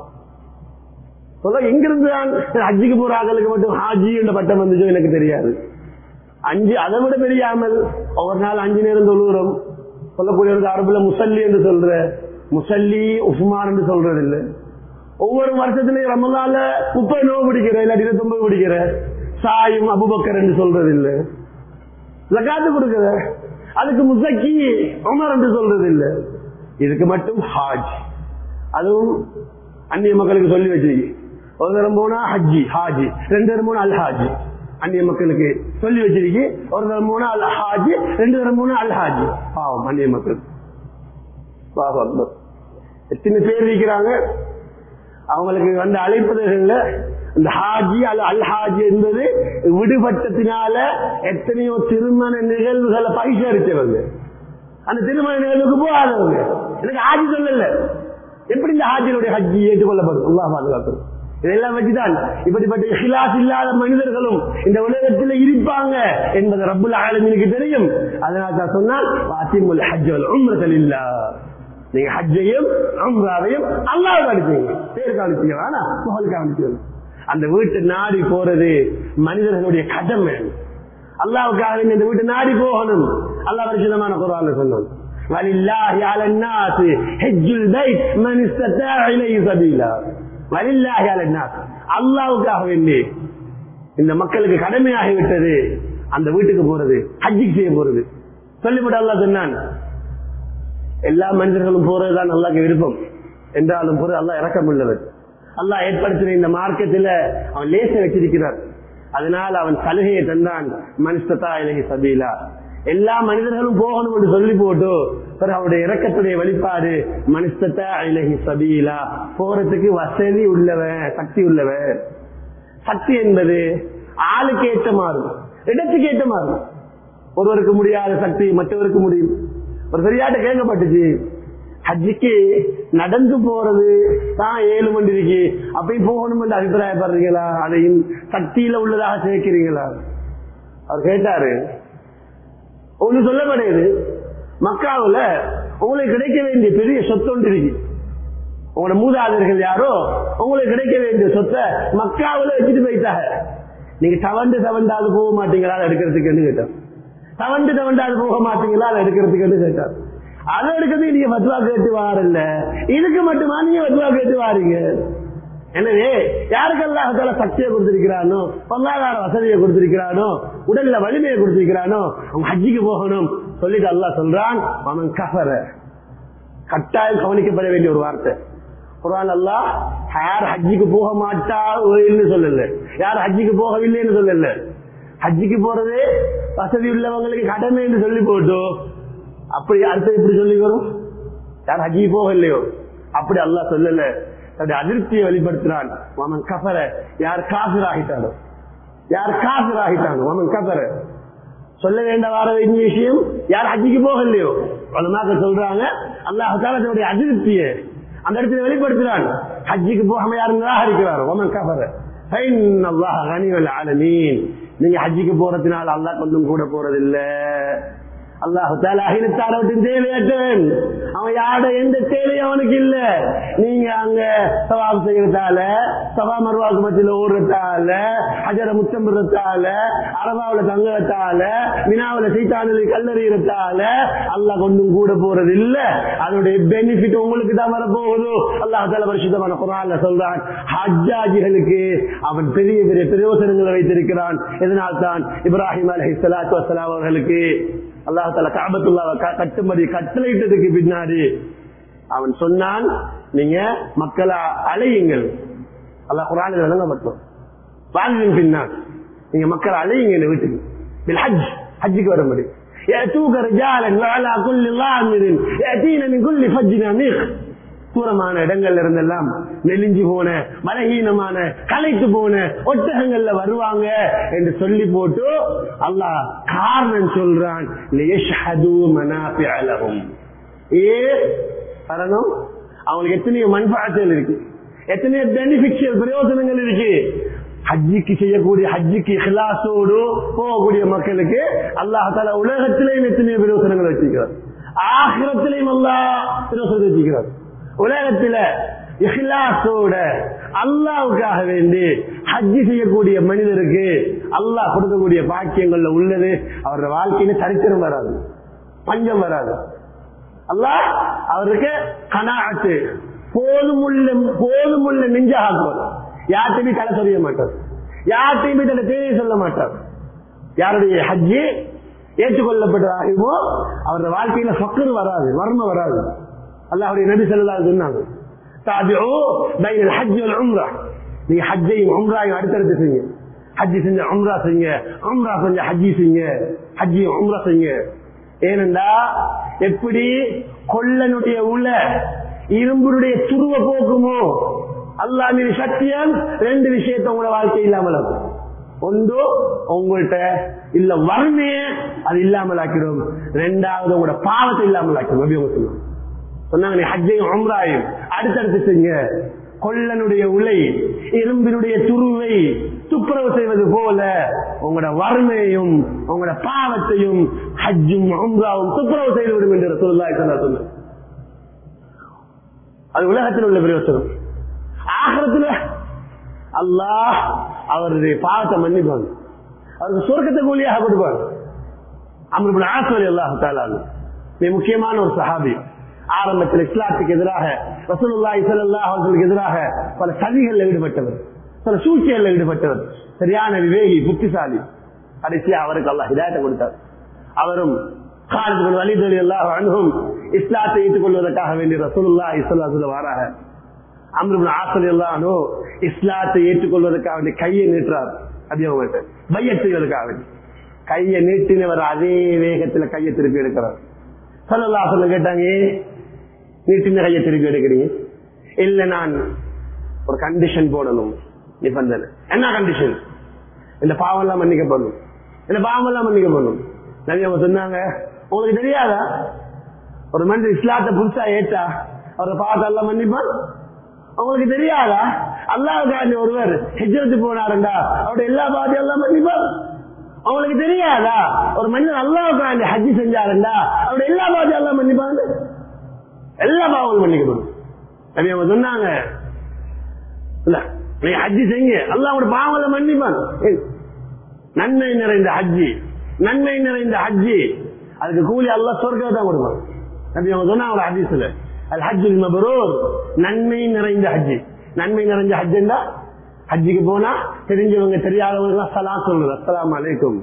சொல்ல எங்கிருந்து நான் ஹஜ்ஜுக்கு போற ஆளுக்கு மட்டும் ஹாஜி என்ற பட்டம் வந்துச்சோ எனக்கு தெரியாது அஞ்சு அதை விட தெரியாமல் ஒவ்வொரு நாள் அஞ்சு நேரம் தொழுகிறோம் சொல்லக்கூடிய அரபுல முசல்லி என்று சொல்ற முசல்லி உஸ்மான் என்று சொல்றது இல்லை ஒவ்வொரு வருஷத்துலயும் ரமலால முப்பது நோவு பிடிக்கிற இல்லாட்டி இருபத்தொன்பது பிடிக்கிற சாயும் அபுபக்கர் என்று சொல்றது இல்ல ஜக்காத்து கொடுக்கிற அதுக்கு முசக்கி உமர் என்று சொல்றது இல்ல இதுக்கு மட்டும் ஹாஜ் அதுவும் அந்நிய மக்களுக்கு சொல்லி வச்சிருக்கு ஒரு தரம் போனா ஹஜ்ஜி ஹாஜி ரெண்டு தரம் போனா அல் ஹாஜி அந்நிய மக்களுக்கு சொல்லி வச்சிருக்கு ஒரு தரம் போனா அல் ஹாஜி ரெண்டு தரம் போனா அல் ஹாஜி பாவம் அந்நிய மக்கள் பாவம் எத்தனை பேர் இருக்கிறாங்க அவங்களுக்கு வந்து அழைப்பதற்கள்ல இந்த ஹாஜி அல்ல அல் ஹாஜி என்பது விடுபட்டத்தினால எத்தனையோ திருமண நிகழ்வுகளை பரிசரிச்சவங்க அந்த திருமண நிகழ்வுக்கு போகாதவங்க எனக்கு ஹாஜி சொல்லல எப்படி இந்த ஹாஜியுடைய ஹஜ்ஜி ஏற்றுக்கொள்ளப்படும் அல்லா பாதுகாக்கணும் இதெல்லாம் வச்சுதான் இப்படிப்பட்ட இஹ்லாஸ் இல்லாத மனிதர்களும் இந்த உலகத்தில் இருப்பாங்க என்பது ரப்புல் ஆலமீனுக்கு தெரியும் அதனால தான் சொன்னால் வாசிமுல் ஹஜ்ஜல் உம்ரதல் இல்லா நீங்க ஹஜ்ஜையும் உம்ராவையும் அல்லாஹ் அனுப்பிங்க பேருக்கு அனுப்பிங்க வேணா புகழுக்கு அனுப்பிங்க அந்த வீட்டு நாடி போறது மனிதர்களுடைய கடமை அல்லாவுக்காக இந்த வீட்டு நாடி போகணும் அல்லாஹ் பரிசுத்தமான குரான் சொன்னோம் ولله على الناس حج البيت من استطاع اليه سبيلا ولله على الناس அல்லாவுக்காக வேண்டி இந்த மக்களுக்கு கடமையாகி விட்டது அந்த வீட்டுக்கு போறது ஹஜ்ஜிக்கு செய்ய போறது சொல்லிவிட்டு அல்லா சொன்னான் எல்லா மனிதர்களும் போறதுதான் அல்லாக்கு விருப்பம் என்றாலும் போறது அல்லா இறக்கம் உள்ளவர் அல்லாஹ் ஏற்படுத்தின இந்த மார்க்கத்தில் அவன் லேச வச்சிருக்கிறார் அதனால் அவன் சலுகையை தந்தான் மனுஷத்தா இலகி சபீலா எல்லா மனிதர்களும் போகணும் என்று சொல்லி போட்டு பிறகு அவருடைய இறக்கத்துடைய வெளிப்பாடு மனுஷத்தா இலகி சபீலா போறதுக்கு வசதி உள்ளவன் சக்தி உள்ளவன் சக்தி என்பது ஆளுக்கு ஏற்ற மாறும் இடத்துக்கு ஏற்ற மாறும் ஒருவருக்கு முடியாத சக்தி மற்றவருக்கு முடியும் ஒரு சரியாட்ட கேட்கப்பட்டுச்சு ஹஜ்ஜுக்கு நடந்து போறது தான் ஏழு மணி இருக்கு அப்பயும் போகணும் என்று அபிப்பிராயப்படுறீங்களா அதையும் சக்தியில உள்ளதாக சேர்க்கிறீங்களா அவர் கேட்டாரு உங்களுக்கு சொல்லப்படுது மக்காவுல உங்களுக்கு கிடைக்க வேண்டிய பெரிய சொத்து ஒன்று இருக்கு உங்களோட மூதாதையர்கள் யாரோ உங்களுக்கு கிடைக்க வேண்டிய சொத்தை மக்காவுல வச்சுட்டு போயிட்டாங்க நீங்க தவண்டு தவண்டாது போக மாட்டீங்களா அதை எடுக்கிறதுக்கு கேட்டார் தவண்டு தவண்டாது போக மாட்டீங்களா அதை எடுக்கிறதுக்கு கேட்டார் அதை எடுக்கிறது நீங்க பத்வா கேட்டு வாரல்ல இதுக்கு மட்டுமா நீங்க பத்வா கேட்டு வாரீங்க எனவே யாருக்கு அல்லாஹால சக்தியை கொடுத்திருக்கிறானோ பொருளாதார வசதியை கொடுத்திருக்கிறானோ உடல்ல வலிமையை கொடுத்திருக்கிறானோ அவன் ஹஜ்ஜிக்கு போகணும் சொல்லிட்டு அல்லாஹ் சொல்றான் அவன் கஃபர கட்டாயம் கவனிக்கப்பட வேண்டிய ஒரு வார்த்தை குரான் அல்லாஹ் யார் ஹஜ்ஜிக்கு போக மாட்டான்னு சொல்லல யார் ஹஜ்ஜிக்கு போகவில்லைன்னு சொல்லல ஹஜ்ஜிக்கு போறது வசதி உள்ளவங்களுக்கு கடமை என்று சொல்லி போட்டு அப்படி அடுத்து இப்படி சொல்லி வரும் யார் ஹஜ்ஜிக்கு போகலையோ அப்படி அல்லாஹ் சொல்லல தன்னுடைய அதிருப்தியை வெளிப்படுத்தினான் மாமன் கஃபர யார் காசர் ஆகிட்டானோ யார் காசர் ஆகிட்டானோ மாமன் கஃபர சொல்ல வேண்ட வார வேண்டிய விஷயம் யார் ஹஜ்ஜிக்கு போகலையோ வளமாக சொல்றாங்க அல்லாஹால தன்னுடைய அதிருப்தியை அந்த இடத்துல வெளிப்படுத்துறான் ஹஜ்ஜிக்கு போகாம யாரும் நிராகரிக்கிறார் ஒமன் கஃபர அல்லாஹ் கனிவல் ஆலமீன் நீங்க ஹஜ்ஜிக்கு போறதுனால அல்லாஹ் கொஞ்சம் கூட போறதில்லை அல்லாஹு அகிலத்தாரவற்றின் தேவையற்றவன் அவன் யாரோட எந்த தேவையும் அவனுக்கு இல்ல நீங்க அங்க சவாப் செய்யறதால சவா மருவாக்கு மத்தியில ஓடுறதால அஜர முத்தம்புறதால அரபாவில தங்குறதால வினாவில சீத்தானில் கல்லறியறதால அல்லாஹ் கொண்டும் கூட போறது இல்ல அதனுடைய பெனிஃபிட் உங்களுக்கு தான் வரப்போகுது அல்லாஹ் தால பரிசுத்தமான குரான்ல சொல்றான் ஹஜ்ஜாஜிகளுக்கு அவன் பெரிய பெரிய பிரயோசனங்களை வைத்திருக்கிறான் இதனால் தான் இப்ராஹிம் அலஹி சலாத்து வசலாம் அவர்களுக்கு அல்லாஹால காபத்துள்ளாவை கட்டும்படி கட்டளையிட்டதுக்கு பின்னாடி அவன் சொன்னான் நீங்க மக்களை அழையுங்கள் அல்லாஹ் குரானில் விளங்கப்பட்டோம் வாழ்வின் பின்னால் நீங்க மக்களை அழையுங்க இந்த வீட்டுக்கு பில் ஹஜ் ஹஜ்ஜுக்கு வரும்படி يأتوك رجالا وعلى كل ضامر يأتين من كل فج عميق தூரமான இடங்கள்ல இருந்தெல்லாம் நெலிஞ்சு போன பலகீனமான கலைத்து போன ஒட்டகங்கள்ல வருவாங்க என்று சொல்லி போட்டு அல்லாஹ் காரணம் சொல்றான் ஏ காரணம் அவங்களுக்கு எத்தனையோ மண்பாச்சல் இருக்கு எத்தனையோ பெனிபிஷியல் பிரயோஜனங்கள் இருக்கு ஹஜ்ஜிக்கு செய்யக்கூடிய ஹஜ்ஜிக்கு ஹிலாசோடு போகக்கூடிய மக்களுக்கு அல்லாஹால உலகத்திலேயும் எத்தனையோ பிரயோசனங்கள் வச்சிருக்கிறார் ஆகிரத்திலையும் அல்லாஹ் பிரயோசனம் வச்சிருக்கிறார் உலகத்துல இஹ்லாசோட அல்லாவுக்காக வேண்டி ஹஜ்ஜி செய்யக்கூடிய மனிதருக்கு அல்லாஹ் கொடுக்கக்கூடிய பாக்கியங்கள்ல உள்ளது அவரோட வாழ்க்கையில சரித்திரம் வராது பஞ்சம் வராது அல்லாஹ் அவருக்கு கனாட்டு போதுமுள்ள போதுமுள்ள நெஞ்சாக்குவார் யார்கிட்டையும் தலை சொல்ல மாட்டார் யார்கிட்டையும் தலை தேவை சொல்ல மாட்டார் யாருடைய ஹஜ்ஜி ஏற்றுக்கொள்ளப்பட்டதாகவோ அவரோட வாழ்க்கையில சொக்கர் வராது வர்ம வராது அல்லாஹுடைய நபி சொல்லா சொன்னாங்க நீங்க ஹஜ்ஜையும் உம்ராயும் அடுத்தடுத்து செய்யுங்க ஹஜ்ஜி செஞ்ச உம்ரா செய்யுங்க உம்ரா செஞ்ச ஹஜ்ஜி செய்யுங்க ஹஜ்ஜியும் உம்ரா செய்யுங்க ஏனென்றா எப்படி கொள்ளனுடைய உள்ள இரும்புடைய துருவ போக்குமோ அல்லா மீது சத்தியம் ரெண்டு விஷயத்த உங்களோட வாழ்க்கை இல்லாமல் ஆக்கும் ஒன்று உங்கள்கிட்ட இல்ல வறுமைய அது இல்லாமல் ஆக்கிடும் ரெண்டாவது உங்களோட பாவத்தை இல்லாமல் ஆக்கிடும் அப்படி அவங்க சொல்லுவாங்க சொன்னாங்க நீ ஹஜ்ஜையும் உம்ராயும் அடுத்தடுத்து செய்யுங்க கொள்ளனுடைய உலை இரும்பினுடைய துருவை துப்புரவு செய்வது போல உங்களோட வறுமையையும் உங்களோட பாவத்தையும் ஹஜ்ஜும் உம்ராவும் துப்புரவு செய்து விடும் என்று சொல்லலாம் சொன்ன அது உலகத்தில் உள்ள பிரயோசனம் ஆகரத்துல அல்லாஹ் அவருடைய பாவத்தை மன்னிப்பாங்க அவருக்கு சொர்க்கத்தை கூலியாக கொடுப்பாங்க அமருபுல் ஆசோரி அல்லாஹ் தாலான்னு மிக முக்கியமான ஒரு சஹாபி ஆரம்பத்தில் இஸ்லாத்துக்கு எதிராக ரசூலுல்லாஹி ஸல்லல்லாஹு அலைஹி வஸல்லுக்கு எதிராக பல சதிகளில் ஈடுபட்டவர் பல சூழ்ச்சிகளில் ஈடுபட்டவர் சரியான விவேகி புத்திசாலி கடைசியா அவருக்கு அல்லாஹ் ஹிதாயத்தை கொடுத்தார் அவரும் காலித் பின் வலீத் ரலியல்லாஹு அன்ஹும் இஸ்லாத்தை ஏற்றுக் கொள்வதற்காக வேண்டிய ரசூலுல்லாஹி ஸல்லல்லாஹு அலைஹி வஸல்லம் வராக அம்ரு பின் ஆஸ் ரலியல்லாஹு அன்ஹு இஸ்லாத்தை ஏற்றுக்கொள்வதற்காக வேண்டிய கையை நீட்டுறார் அதிகமாக பையத் செய்வதற்காக வேண்டி கையை நீட்டினவர் அதே வேகத்துல கையை திருப்பி எடுக்கிறார் சொல்லலா சொல்ல கேட்டாங்க நீட்டின கையை திருப்பி எடுக்கிறீங்க இல்ல நான் ஒரு கண்டிஷன் போடணும் நிபந்தனை என்ன கண்டிஷன் இந்த பாவம் எல்லாம் மன்னிக்கப்படணும் இந்த பாவம் எல்லாம் மன்னிக்கப்படணும் நபி அவங்க சொன்னாங்க உங்களுக்கு தெரியாதா ஒரு மனிதர் இஸ்லாத்தை புதுசா ஏற்றா அவரை பார்த்து எல்லாம் மன்னிப்பான் உங்களுக்கு தெரியாதா அல்லாவுக்காண்டி ஒருவர் ஹெஜ்ரத்து போனாருண்டா அவருடைய எல்லா பாதையும் எல்லாம் மன்னிப்பார் அவங்களுக்கு தெரியாதா ஒரு மனிதன் அல்லாவுக்காண்டி ஹஜ்ஜி செஞ்சாருண்டா அவருடைய எல்லா பாதையும் எல்லாம் மன்னிப்பாங்க எல்லா பாவங்களும் மன்னிக்கப்படும் நபி அவங்க சொன்னாங்க இல்ல நீங்க ஹஜ்ஜி செய்யுங்க அல்லாஹ் உங்களோட பாவங்களை மன்னிப்பான் ஏய், நன்மை நிறைந்த ஹஜ்ஜி நன்மை நிறைந்த ஹஜ்ஜி அதுக்கு கூலி அல்லாஹ் சொர்க்கம் தான் கொடுப்பான் நபி அவங்க சொன்னாங்க ஹஜ்ஜிஸ்ல அல் ஹஜ்ஜுல் மபரூர் நன்மை நிறைந்த ஹஜ்ஜி நன்மை நிறைந்த ஹஜ்ஜுண்டா ஹஜ்ஜிக்கு போனா தெரிஞ்சவங்க தெரியாதவங்க சலாம் சொல்றது அஸ்ஸலாமு அலைக்கும்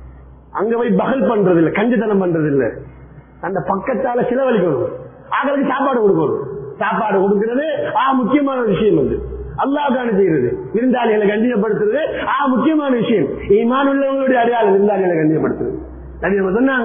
அங்க போய் பகல் பண்றது இல்ல கஞ்சித்தனம் பண்றது இல்ல அந்த பக்கத்தால செலவழிக்கணும் ஆகளுக்கு சாப்பாடு கொடுக்கணும் சாப்பாடு கொடுக்கிறது ஆ முக்கியமான விஷயம் அது அல்லாஹ்கான செய்யறது விருந்தாளிகளை கண்ணியப்படுத்துறது ஆ முக்கியமான விஷயம் ஈமான் உள்ளவங்களுடைய அடையாளம் விருந்தாளிகளை கண்ணியப்படுத்துறது நபி அவங்க சொன்னாங்க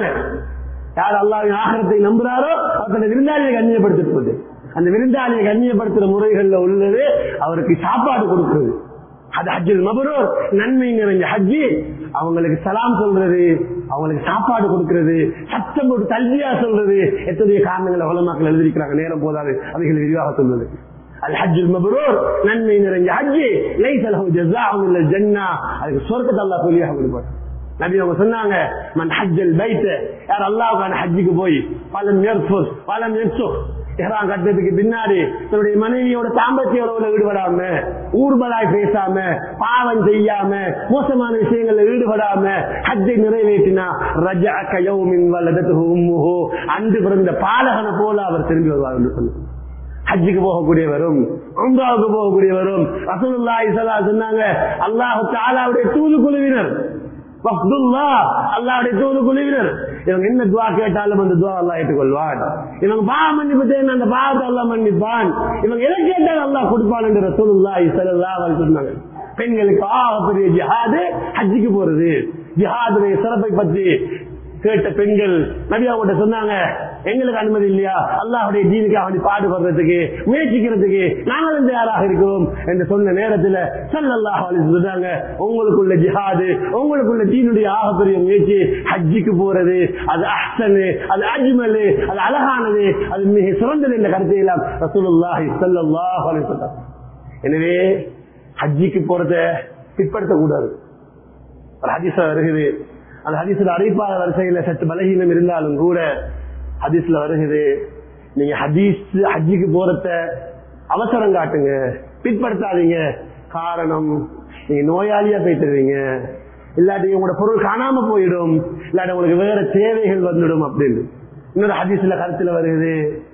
யார் அல்லாஹ் ஆகரத்தை நம்புறாரோ அவர் விருந்தாளியை கண்ணியப்படுத்துறது அந்த விருந்தாளியை கண்ணியப்படுத்துற முறைகள்ல உள்ளது அவருக்கு சாப்பாடு கொடுக்கிறது அது ஹஜ்ஜுல் மபரூர் நன்மை நிறைஞ்ச ஹஜ்ஜி அவங்களுக்கு சலாம் சொல்றது அவங்களுக்கு சாப்பாடு கொடுக்கிறது சத்தம் போட்டு தல்வியா சொல்றது எத்தனையோ காரணங்களை உலமாக்கள் எழுதியிருக்கிறாங்க நேரம் போதாது அவைகளை விரிவாக சொல்வது அல் ஹஜ்ஜுல் மபரூர் நன்மை நிறைஞ்ச ஹஜ்ஜி லைசலஹு ஜஸாஉன் இல்ல ஜன்னா அதுக்கு சொர்க்கத்தை அல்லாஹ் கூலியாக கொடுப்பார் நபி அவங்க சொன்னாங்க மன் ஹஜ்ஜல் பைத் யார் அல்லாஹ்வுக்கான ஹஜ்ஜுக்கு போய் பலம் யர்ஃபுஸ் பலம் யர்சுக் இஹ்ராம் கட்டினதுக்கு பின்னாடி தன்னுடைய மனைவியோட தாம்பத்திய உறவுல ஈடுபடாம ஊர்வலாய் பேசாம பாவம் செய்யாம மோசமான விஷயங்கள்ல ஈடுபடாம ஹஜ்ஜை நிறைவேற்றினா ரஜா கயவுமின் வலதத்து உம்முஹு அன்று பிறந்த பாலகனை போல அவர் திரும்பி வருவார் என்று சொன்னார் ஹஜ்ஜுக்கு போகக்கூடியவரும் உம்ராவுக்கு போகக்கூடியவரும் ரசூலுல்லாஹி ஸல்லல்லாஹு அலைஹி சொன்னாங்க அல்லாஹ் தஆலாவுடைய தூது குழுவினர் வஃதுல்லா அல்லாஹ்வுடைய தூது குழுவினர் இவங்க என்ன துவா கேட்டாலும் அந்த துவா அல்லாஹ் ஏற்றுக்கொள்வான் இவங்க பாவ மன்னிப்பு தேவை அந்த பாவத்தை அல்லாஹ் மன்னிப்பான் இவங்க எதை கேட்டாலும் அல்லாஹ் கொடுப்பான் என்று ரசூலுல்லாஹி ஸல்லல்லாஹு அலைஹி சொன்னாங்க பெண்களுக்கு ஆகப்பெரிய ஜிஹாது ஹஜ்ஜுக்கு போறது ஜிஹாதுடைய சிறப்பை பற்றி கேட்ட பெண்கள் நபி அவங்க சொன்னாங்க எங்களுக்கு அனுமதி இல்லையா அல்லாஹுடைய தீனுக்காக வேண்டி பாடுபடுறதுக்கு முயற்சிக்கிறதுக்கு நாங்களும் தயாராக இருக்கிறோம் என்று சொன்ன நேரத்தில் சல்லல்லாஹ் அலைஹி சொன்னாங்க உங்களுக்குள்ள ஜிஹாது உங்களுக்குள்ள தீனுடைய ஆகப்பெரிய முயற்சி ஹஜ்ஜுக்கு போறது அது அஹ்சனு அது அஜ்மலு அது அழகானது அது மிக சிறந்தது என்ற கருத்தை எல்லாம் ரசூலுல்லாஹி ஸல்லல்லாஹு அலைஹி வஸல்லம் எனவே ஹஜ்ஜிக்கு போறத பிற்படுத்தக்கூடாது ஒரு ஹதீஸ் வருகிறது அந்த ஹதீஸ்ல அறிவிப்பாத வரிசையில சற்று பலகீனம் இருந்தாலும் கூட ஹதீஸ்ல வருகிறது நீங்க ஹதீஸ் ஹஜ்ஜிக்கு போறத அவசரம் காட்டுங்க பிற்படுத்தாதீங்க காரணம் நீங்க நோயாளியா போயிட்டுருவீங்க இல்லாட்டி உங்களோட பொருள் காணாம போயிடும் இல்லாட்டி உங்களுக்கு வேற தேவைகள் வந்துடும் அப்படின்னு இன்னொரு ஹதீஸ்ல கருத்துல வருகிறது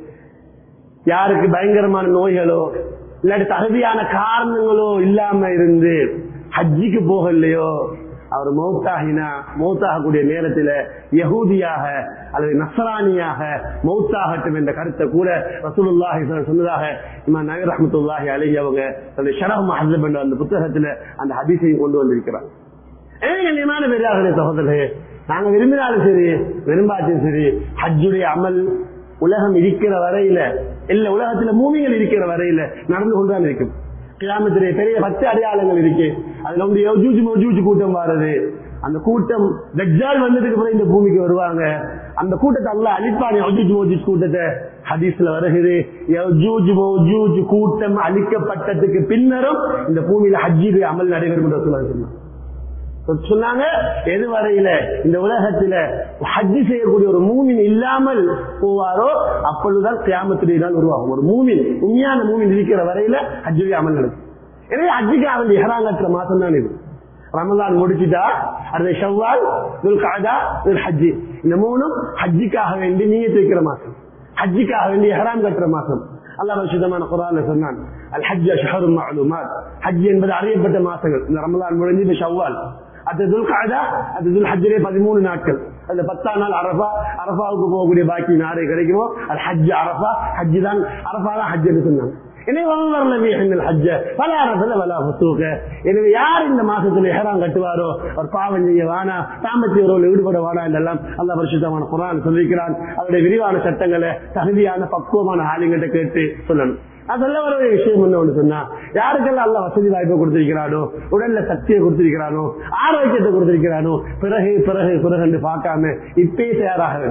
யாருக்கு பயங்கரமான நோய்களோ இல்லாட்டி தகுதியான காரணங்களோ இல்லாம இருந்து ஹஜ்ஜிக்கு போகலையோ அவர் மௌத்தாகினா மௌத்தாகக்கூடிய நேரத்தில் யகூதியாக அல்லது நசரானியாக மௌத்தாகட்டும் என்ற கருத்தை கூட ரசூலுல்லாஹி சொன்னதாக இமாம் நகர் ரஹமத்துல்லாஹி அலஹி அவங்க தன்னுடைய ஷரஹ் மஹல்லப் என்ற அந்த புத்தகத்தில் அந்த ஹதீஸையும் கொண்டு வந்திருக்கிறார் கண்ணியமான பெரியார்களே சகோதரர்களே நாங்க விரும்பினாலும் சரி விரும்பாச்சும் சரி ஹஜ்ஜுடைய அமல் உலகம் இருக்கிற வரையில இல்ல உலகத்துல மூமிகள் இருக்கிற வரையில நடந்து கொண்டுதான் இருக்கும் கிராமத்திலே பெரிய பத்து அடையாளங்கள் இருக்கு அதுல வந்து யஜூஜ் மஜூஜ் கூட்டம் வர்றது அந்த கூட்டம் தஜ்ஜால் வந்ததுக்கு பிறகு இந்த பூமிக்கு வருவாங்க அந்த கூட்டத்தை அல்ல அழிப்பான் யஜூஜ் மஜூஜ் கூட்டத்தை ஹதீஸ்ல வருகிறது யஜூஜ் மஜூஜ் கூட்டம் அழிக்கப்பட்டதுக்கு பின்னரும் இந்த பூமியில ஹஜ்ஜி அமல் நடைபெறும் என்று சொல்லுவாங்க சொன்னாங்க எது வரையில இந்த உலகத்துல ஹஜ்ஜி செய்யக்கூடிய ஒரு மூமின் இல்லாமல் போவாரோ அப்பொழுதுதான் கியாமத்துடைய நாள் உருவாகும் ஒரு மூமின் உண்மையான மூமின் இருக்கிற வரையில ஹஜ்ஜுடைய அமல் நடக்கும் எனவே ஹஜ்ஜிக்கு அவன் இஹராங்கற்ற மாசம் தான் இது ரமலான் முடிச்சுட்டா அடுத்த ஷவ்வால் துல்காதா ஹஜ்ஜி இந்த மூணும் ஹஜ்ஜிக்காக வேண்டி நீயத்து வைக்கிற மாசம் ஹஜ்ஜிக்காக வேண்டி இஹராம் கட்டுற மாசம் அல்லாஹ் பரிசுத்தமான குரான்ல சொன்னான் அல் ஹஜ் ஷஹரு மஅலூமாத் ஹஜ் என்பது அறியப்பட்ட மாசங்கள் இந்த ரமலான் முடிஞ்சு இந்த ஷவ்வால் அது துல்காதா அது துல் ஹஜ்ஜிலே பதிமூணு நாட்கள் அதுல பத்தாம் நாள் அரபா அரபாவுக்கு போகக்கூடிய பாக்கி நாடு கிடைக்குமோ அது ஹஜ் அரபா ஹஜ் தான் அரபா தான் ஹஜ் சொன்னாங்க எனவே வரல வீஹங்கள் ஹஜ்ஜ பல அரசல வலா புத்தூக்க எனவே யார் இந்த மாசத்துல எஹராம் கட்டுவாரோ அவர் பாவம் செய்ய வேணா தாமத்திய உறவுல ஈடுபட வேணா என்றெல்லாம் அல்ல பரிசுத்தமான குரான் சொல்லிக்கிறான் அவருடைய விரிவான சட்டங்களை தகுதியான பக்குவமான ஆளுங்கிட்ட கேட்டு சொல்லணும் நான் சொல்ல வர ஒரு விஷயம் என்ன ஒண்ணு சொன்னா யாருக்கெல்லாம் அல்ல வசதி வாய்ப்பை கொடுத்திருக்கிறானோ உடல்ல சக்தியை கொடுத்திருக்கிறானோ ஆரோக்கியத்தை கொடுத்திருக்கிறானோ பிறகு பிறகு பிறகு என்று பார்க்காம இப்பயே தயாராக வேண்டும்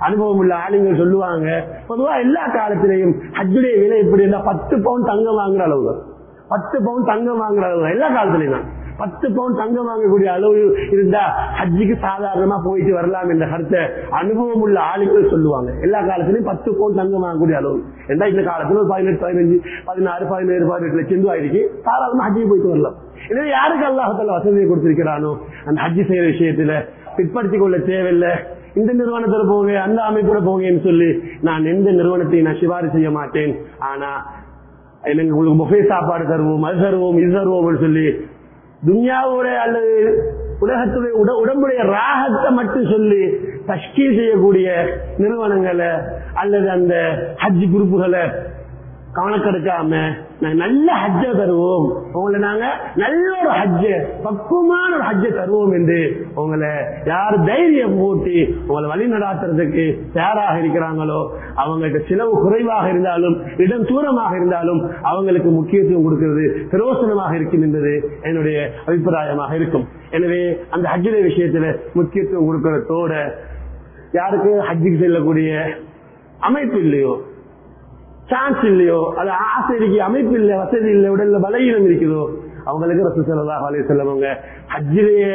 அனுபவம் உள்ள ஆளுங்க சொல்லுவாங்க பொதுவா எல்லா காலத்திலையும் ஹஜ்ஜுடைய விலை எப்படி இருந்தா பத்து பவுன் தங்கம் வாங்குற அளவு தான் பத்து பவுன் தங்கம் வாங்குற அளவு தான் எல்லா காலத்திலையும் தான் பத்து பவுன் தங்கம் வாங்கக்கூடிய அளவு இருந்தா ஹஜ்ஜுக்கு சாதாரணமா போயிட்டு வரலாம் என்ற கருத்தை அனுபவம் உள்ள ஆளுங்கள் சொல்லுவாங்க எல்லா காலத்திலையும் பத்து பவுன் தங்கம் வாங்கக்கூடிய அளவு ஏன்னா இந்த காலத்துல ஒரு பதினெட்டு பதினஞ்சு பதினாறு பதினேழு பதினெட்டு லட்சம் ரூபாய் இருக்கு தாராளமா ஹஜ்ஜுக்கு போயிட்டு வரலாம் எனவே யாருக்கு அல்லாஹத்தால வசதியை கொடுத்திருக்கிறானோ அந்த ஹஜ்ஜி செய்யற விஷயத்துல பிற்படுத்திக் கொள்ள தேவையில்லை இந்த நிறுவனத்துல போங்க அந்த அமைப்புல போங்கன்னு சொல்லி நான் எந்த நிறுவனத்தையும் நான் சிபாரிசு செய்ய மாட்டேன் ஆனா எனக்கு உங்களுக்கு புஃபே சாப்பாடு தருவோம் அது தருவோம் இது தருவோம்னு சொல்லி துன்யாவோட அல்லது உலகத்துடைய உட உடம்புடைய ராகத்தை மட்டும் சொல்லி தஷ்கீல் செய்யக்கூடிய நிறுவனங்களை அல்லது அந்த ஹஜ் குரூப்புகளை கவனக்கெடுக்காம நாங்க நல்ல ஹஜ்ஜ தருவோம் உங்களை நாங்க நல்ல ஒரு ஹஜ்ஜ பக்குவமான ஒரு ஹஜ்ஜ தருவோம் என்று உங்களை யார் தைரியம் போட்டி உங்களை வழி நடாத்துறதுக்கு தயாராக இருக்கிறாங்களோ அவங்களுக்கு செலவு குறைவாக இருந்தாலும் இடம் தூரமாக இருந்தாலும் அவங்களுக்கு முக்கியத்துவம் கொடுக்கிறது பிரயோசனமாக இருக்கும் என்பது என்னுடைய அபிப்பிராயமாக இருக்கும் எனவே அந்த ஹஜ்ஜுடைய விஷயத்துல முக்கியத்துவம் கொடுக்கறதோட யாருக்கு ஹஜ்ஜுக்கு செல்லக்கூடிய அமைப்பு இல்லையோ சான்ஸ் இல்லையோ அது ஆசை இருக்கு அமைப்பு இல்லை வசதி இல்லை உடல்ல பலகீனம் இருக்குதோ அவங்களுக்கு ரசூல் ஸல்லல்லாஹு அலைஹி வஸல்லம் அவங்க ஹஜ்ஜிலேயே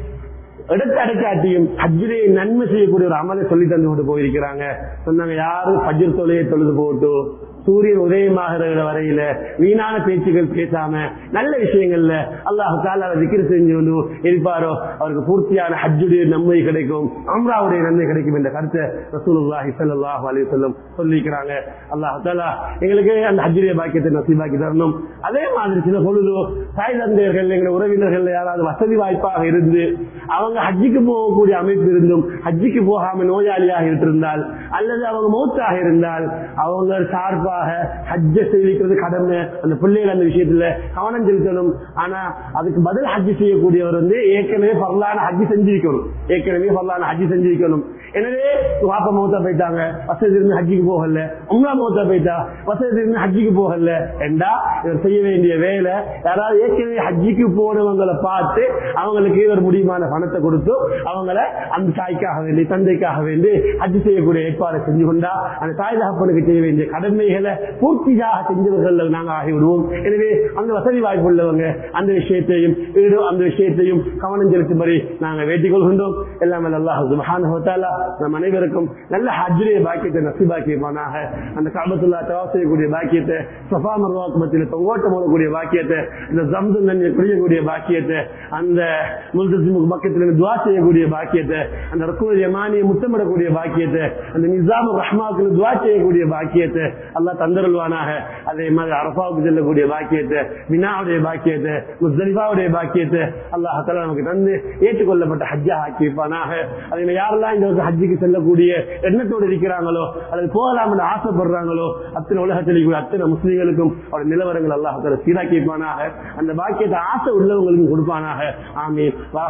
எடுத்து அடைக்காட்டியும் ஹஜ்ஜிலேயே நன்மை செய்யக்கூடிய ஒரு அமலை சொல்லி தந்து விட்டு போயிருக்கிறாங்க சொன்னாங்க யாரு ஃபஜ்ர் தொலையை தொழுது போட்டு சூரியன் உதயமாகிற வரையில வீணான பேச்சுகள் பேசாம நல்ல விஷயங்கள்ல அல்லாஹு தாலா திக்கிர செஞ்சு கொண்டு இருப்பாரோ அவருக்கு பூர்த்தியான ஹஜ்ஜுடைய நன்மை கிடைக்கும் அம்ராவுடைய நன்மை கிடைக்கும் என்ற கருத்தை ரசூலுல்லாஹி ஸல்லல்லாஹு அலைஹி வஸல்லம் சொல்லிக்கிறாங்க அல்லாஹு தாலா எங்களுக்கு அந்த ஹஜ்ஜுடைய பாக்கியத்தை நசீபாக்கி தரணும் அதே மாதிரி சில பொழுது தாய் தந்தையர்கள் எங்களை உறவினர்கள் யாராவது வசதி வாய்ப்பாக இருந்து அவங்க ஹஜ்ஜுக்கு போகக்கூடிய அமைப்பு இருந்தும் ஹஜ்ஜுக்கு போகாம நோயாளியாக இருந்தால் அல்லது அவங்க மௌத்தாக இருந்தால் அவங்க சார்பாக ஹஜ்ஜ செய்திக்கிறது கடமை அந்த பிள்ளைகள் அந்த விஷயத்துல கவனம் செலுத்தணும் ஆனா அதுக்கு பதில் ஹஜ்ஜி செய்யக்கூடியவர் வந்து ஏற்கனவே பரலான ஹஜ்ஜி செஞ்சிருக்கணும் ஏற்கனவே பரலான ஹஜ்ஜி செஞ்சிருக்கணும் எனவே வாப்பா மௌத்தா போயிட்டாங்க வசதி இருந்து ஹஜ்ஜிக்கு போகல உங்களா மௌத்தா போயிட்டா வசதி இருந்து ஹஜ்ஜிக்கு போகல என்றா இவர் செய்ய வேண்டிய வேலை யாராவது ஏற்கனவே ஹஜ்ஜிக்கு போனவங்களை பார்த்து அவங்களுக்கு இவர் முடியுமான பணத்தை கொடுத்து அவங்கள அந்த தாய்க்காக வேண்டி தந்தைக்காக வேண்டி ஹஜ் செய்யக்கூடிய ஏற்பாடு செஞ்சு கொண்டா அந்த தாய் தகப்பனுக்கு செய்ய வேண்டிய கடமைகளை பூர்த்தியாக செஞ்சவர்கள் நாங்க ஆகிவிடுவோம் எனவே அந்த வசதி வாய்ப்பு உள்ளவங்க அந்த விஷயத்தையும் ஈடு அந்த விஷயத்தையும் கவனம் செலுத்தும்படி நாங்க வேண்டிக் கொள்கின்றோம் எல்லாம் அல்லாஹ் சுப்ஹானஹு வ தஆலா நம் அனைவருக்கும் நல்ல ஹஜ்ஜுடைய பாக்கியத்தை நசீபாக்கியமானாக அந்த காபத்துல்லா தவா செய்யக்கூடிய பாக்கியத்தை சஃபா மர்வாக்கு மத்தியில் தொங்கோட்டம் போடக்கூடிய பாக்கியத்தை இந்த ஜம்சம் தண்ணியை குடிக்கக்கூடிய பாக்கியத்தை அந்த முல்தசிமுக்கு பக்கத்தில் துவா செய்யக்கூடிய பாக்கியத்தை அந்த ரசூல் யமானியை முத்தமிடக்கூடிய பாக்கியத்தை அந்த நிசாம ரஹ்மாவுக்கு துவா செய்யக்கூடிய பாக்கியத்தை அல்லாஹ் தந்தருள்வானாக அதே மாதிரி அரபாவுக்கு செல்லக்கூடிய பாக்கியத்தை வினாவுடைய பாக்கியத்தை முஸ்தலிஃபாவுடைய பாக்கியத்தை அல்லாஹ் தலா நமக்கு தந்து ஏற்றுக்கொள்ளப்பட்ட ஹஜ்ஜா ஆக்கியிருப்பானாக அதே யாரெல்லாம் இந்த வருஷம் ஹஜ்ஜுக்கு செல்லக்கூடிய எண்ணத்தோடு இருக்கிறாங்களோ அல்லது போகலாம் என்று ஆசைப்படுறாங்களோ அத்தனை உலகத்தில் இருக்கக்கூடிய அத்தனை முஸ்லீம்களுக்கும் அவருடைய நிலவரங்கள் அல்லாஹ் தலா சீராக்கியிருப்பானாக அந்த பாக்கியத்தை ஆசை உள்ளவங்களுக்கும் கொடுப்பானாக ஆமீன்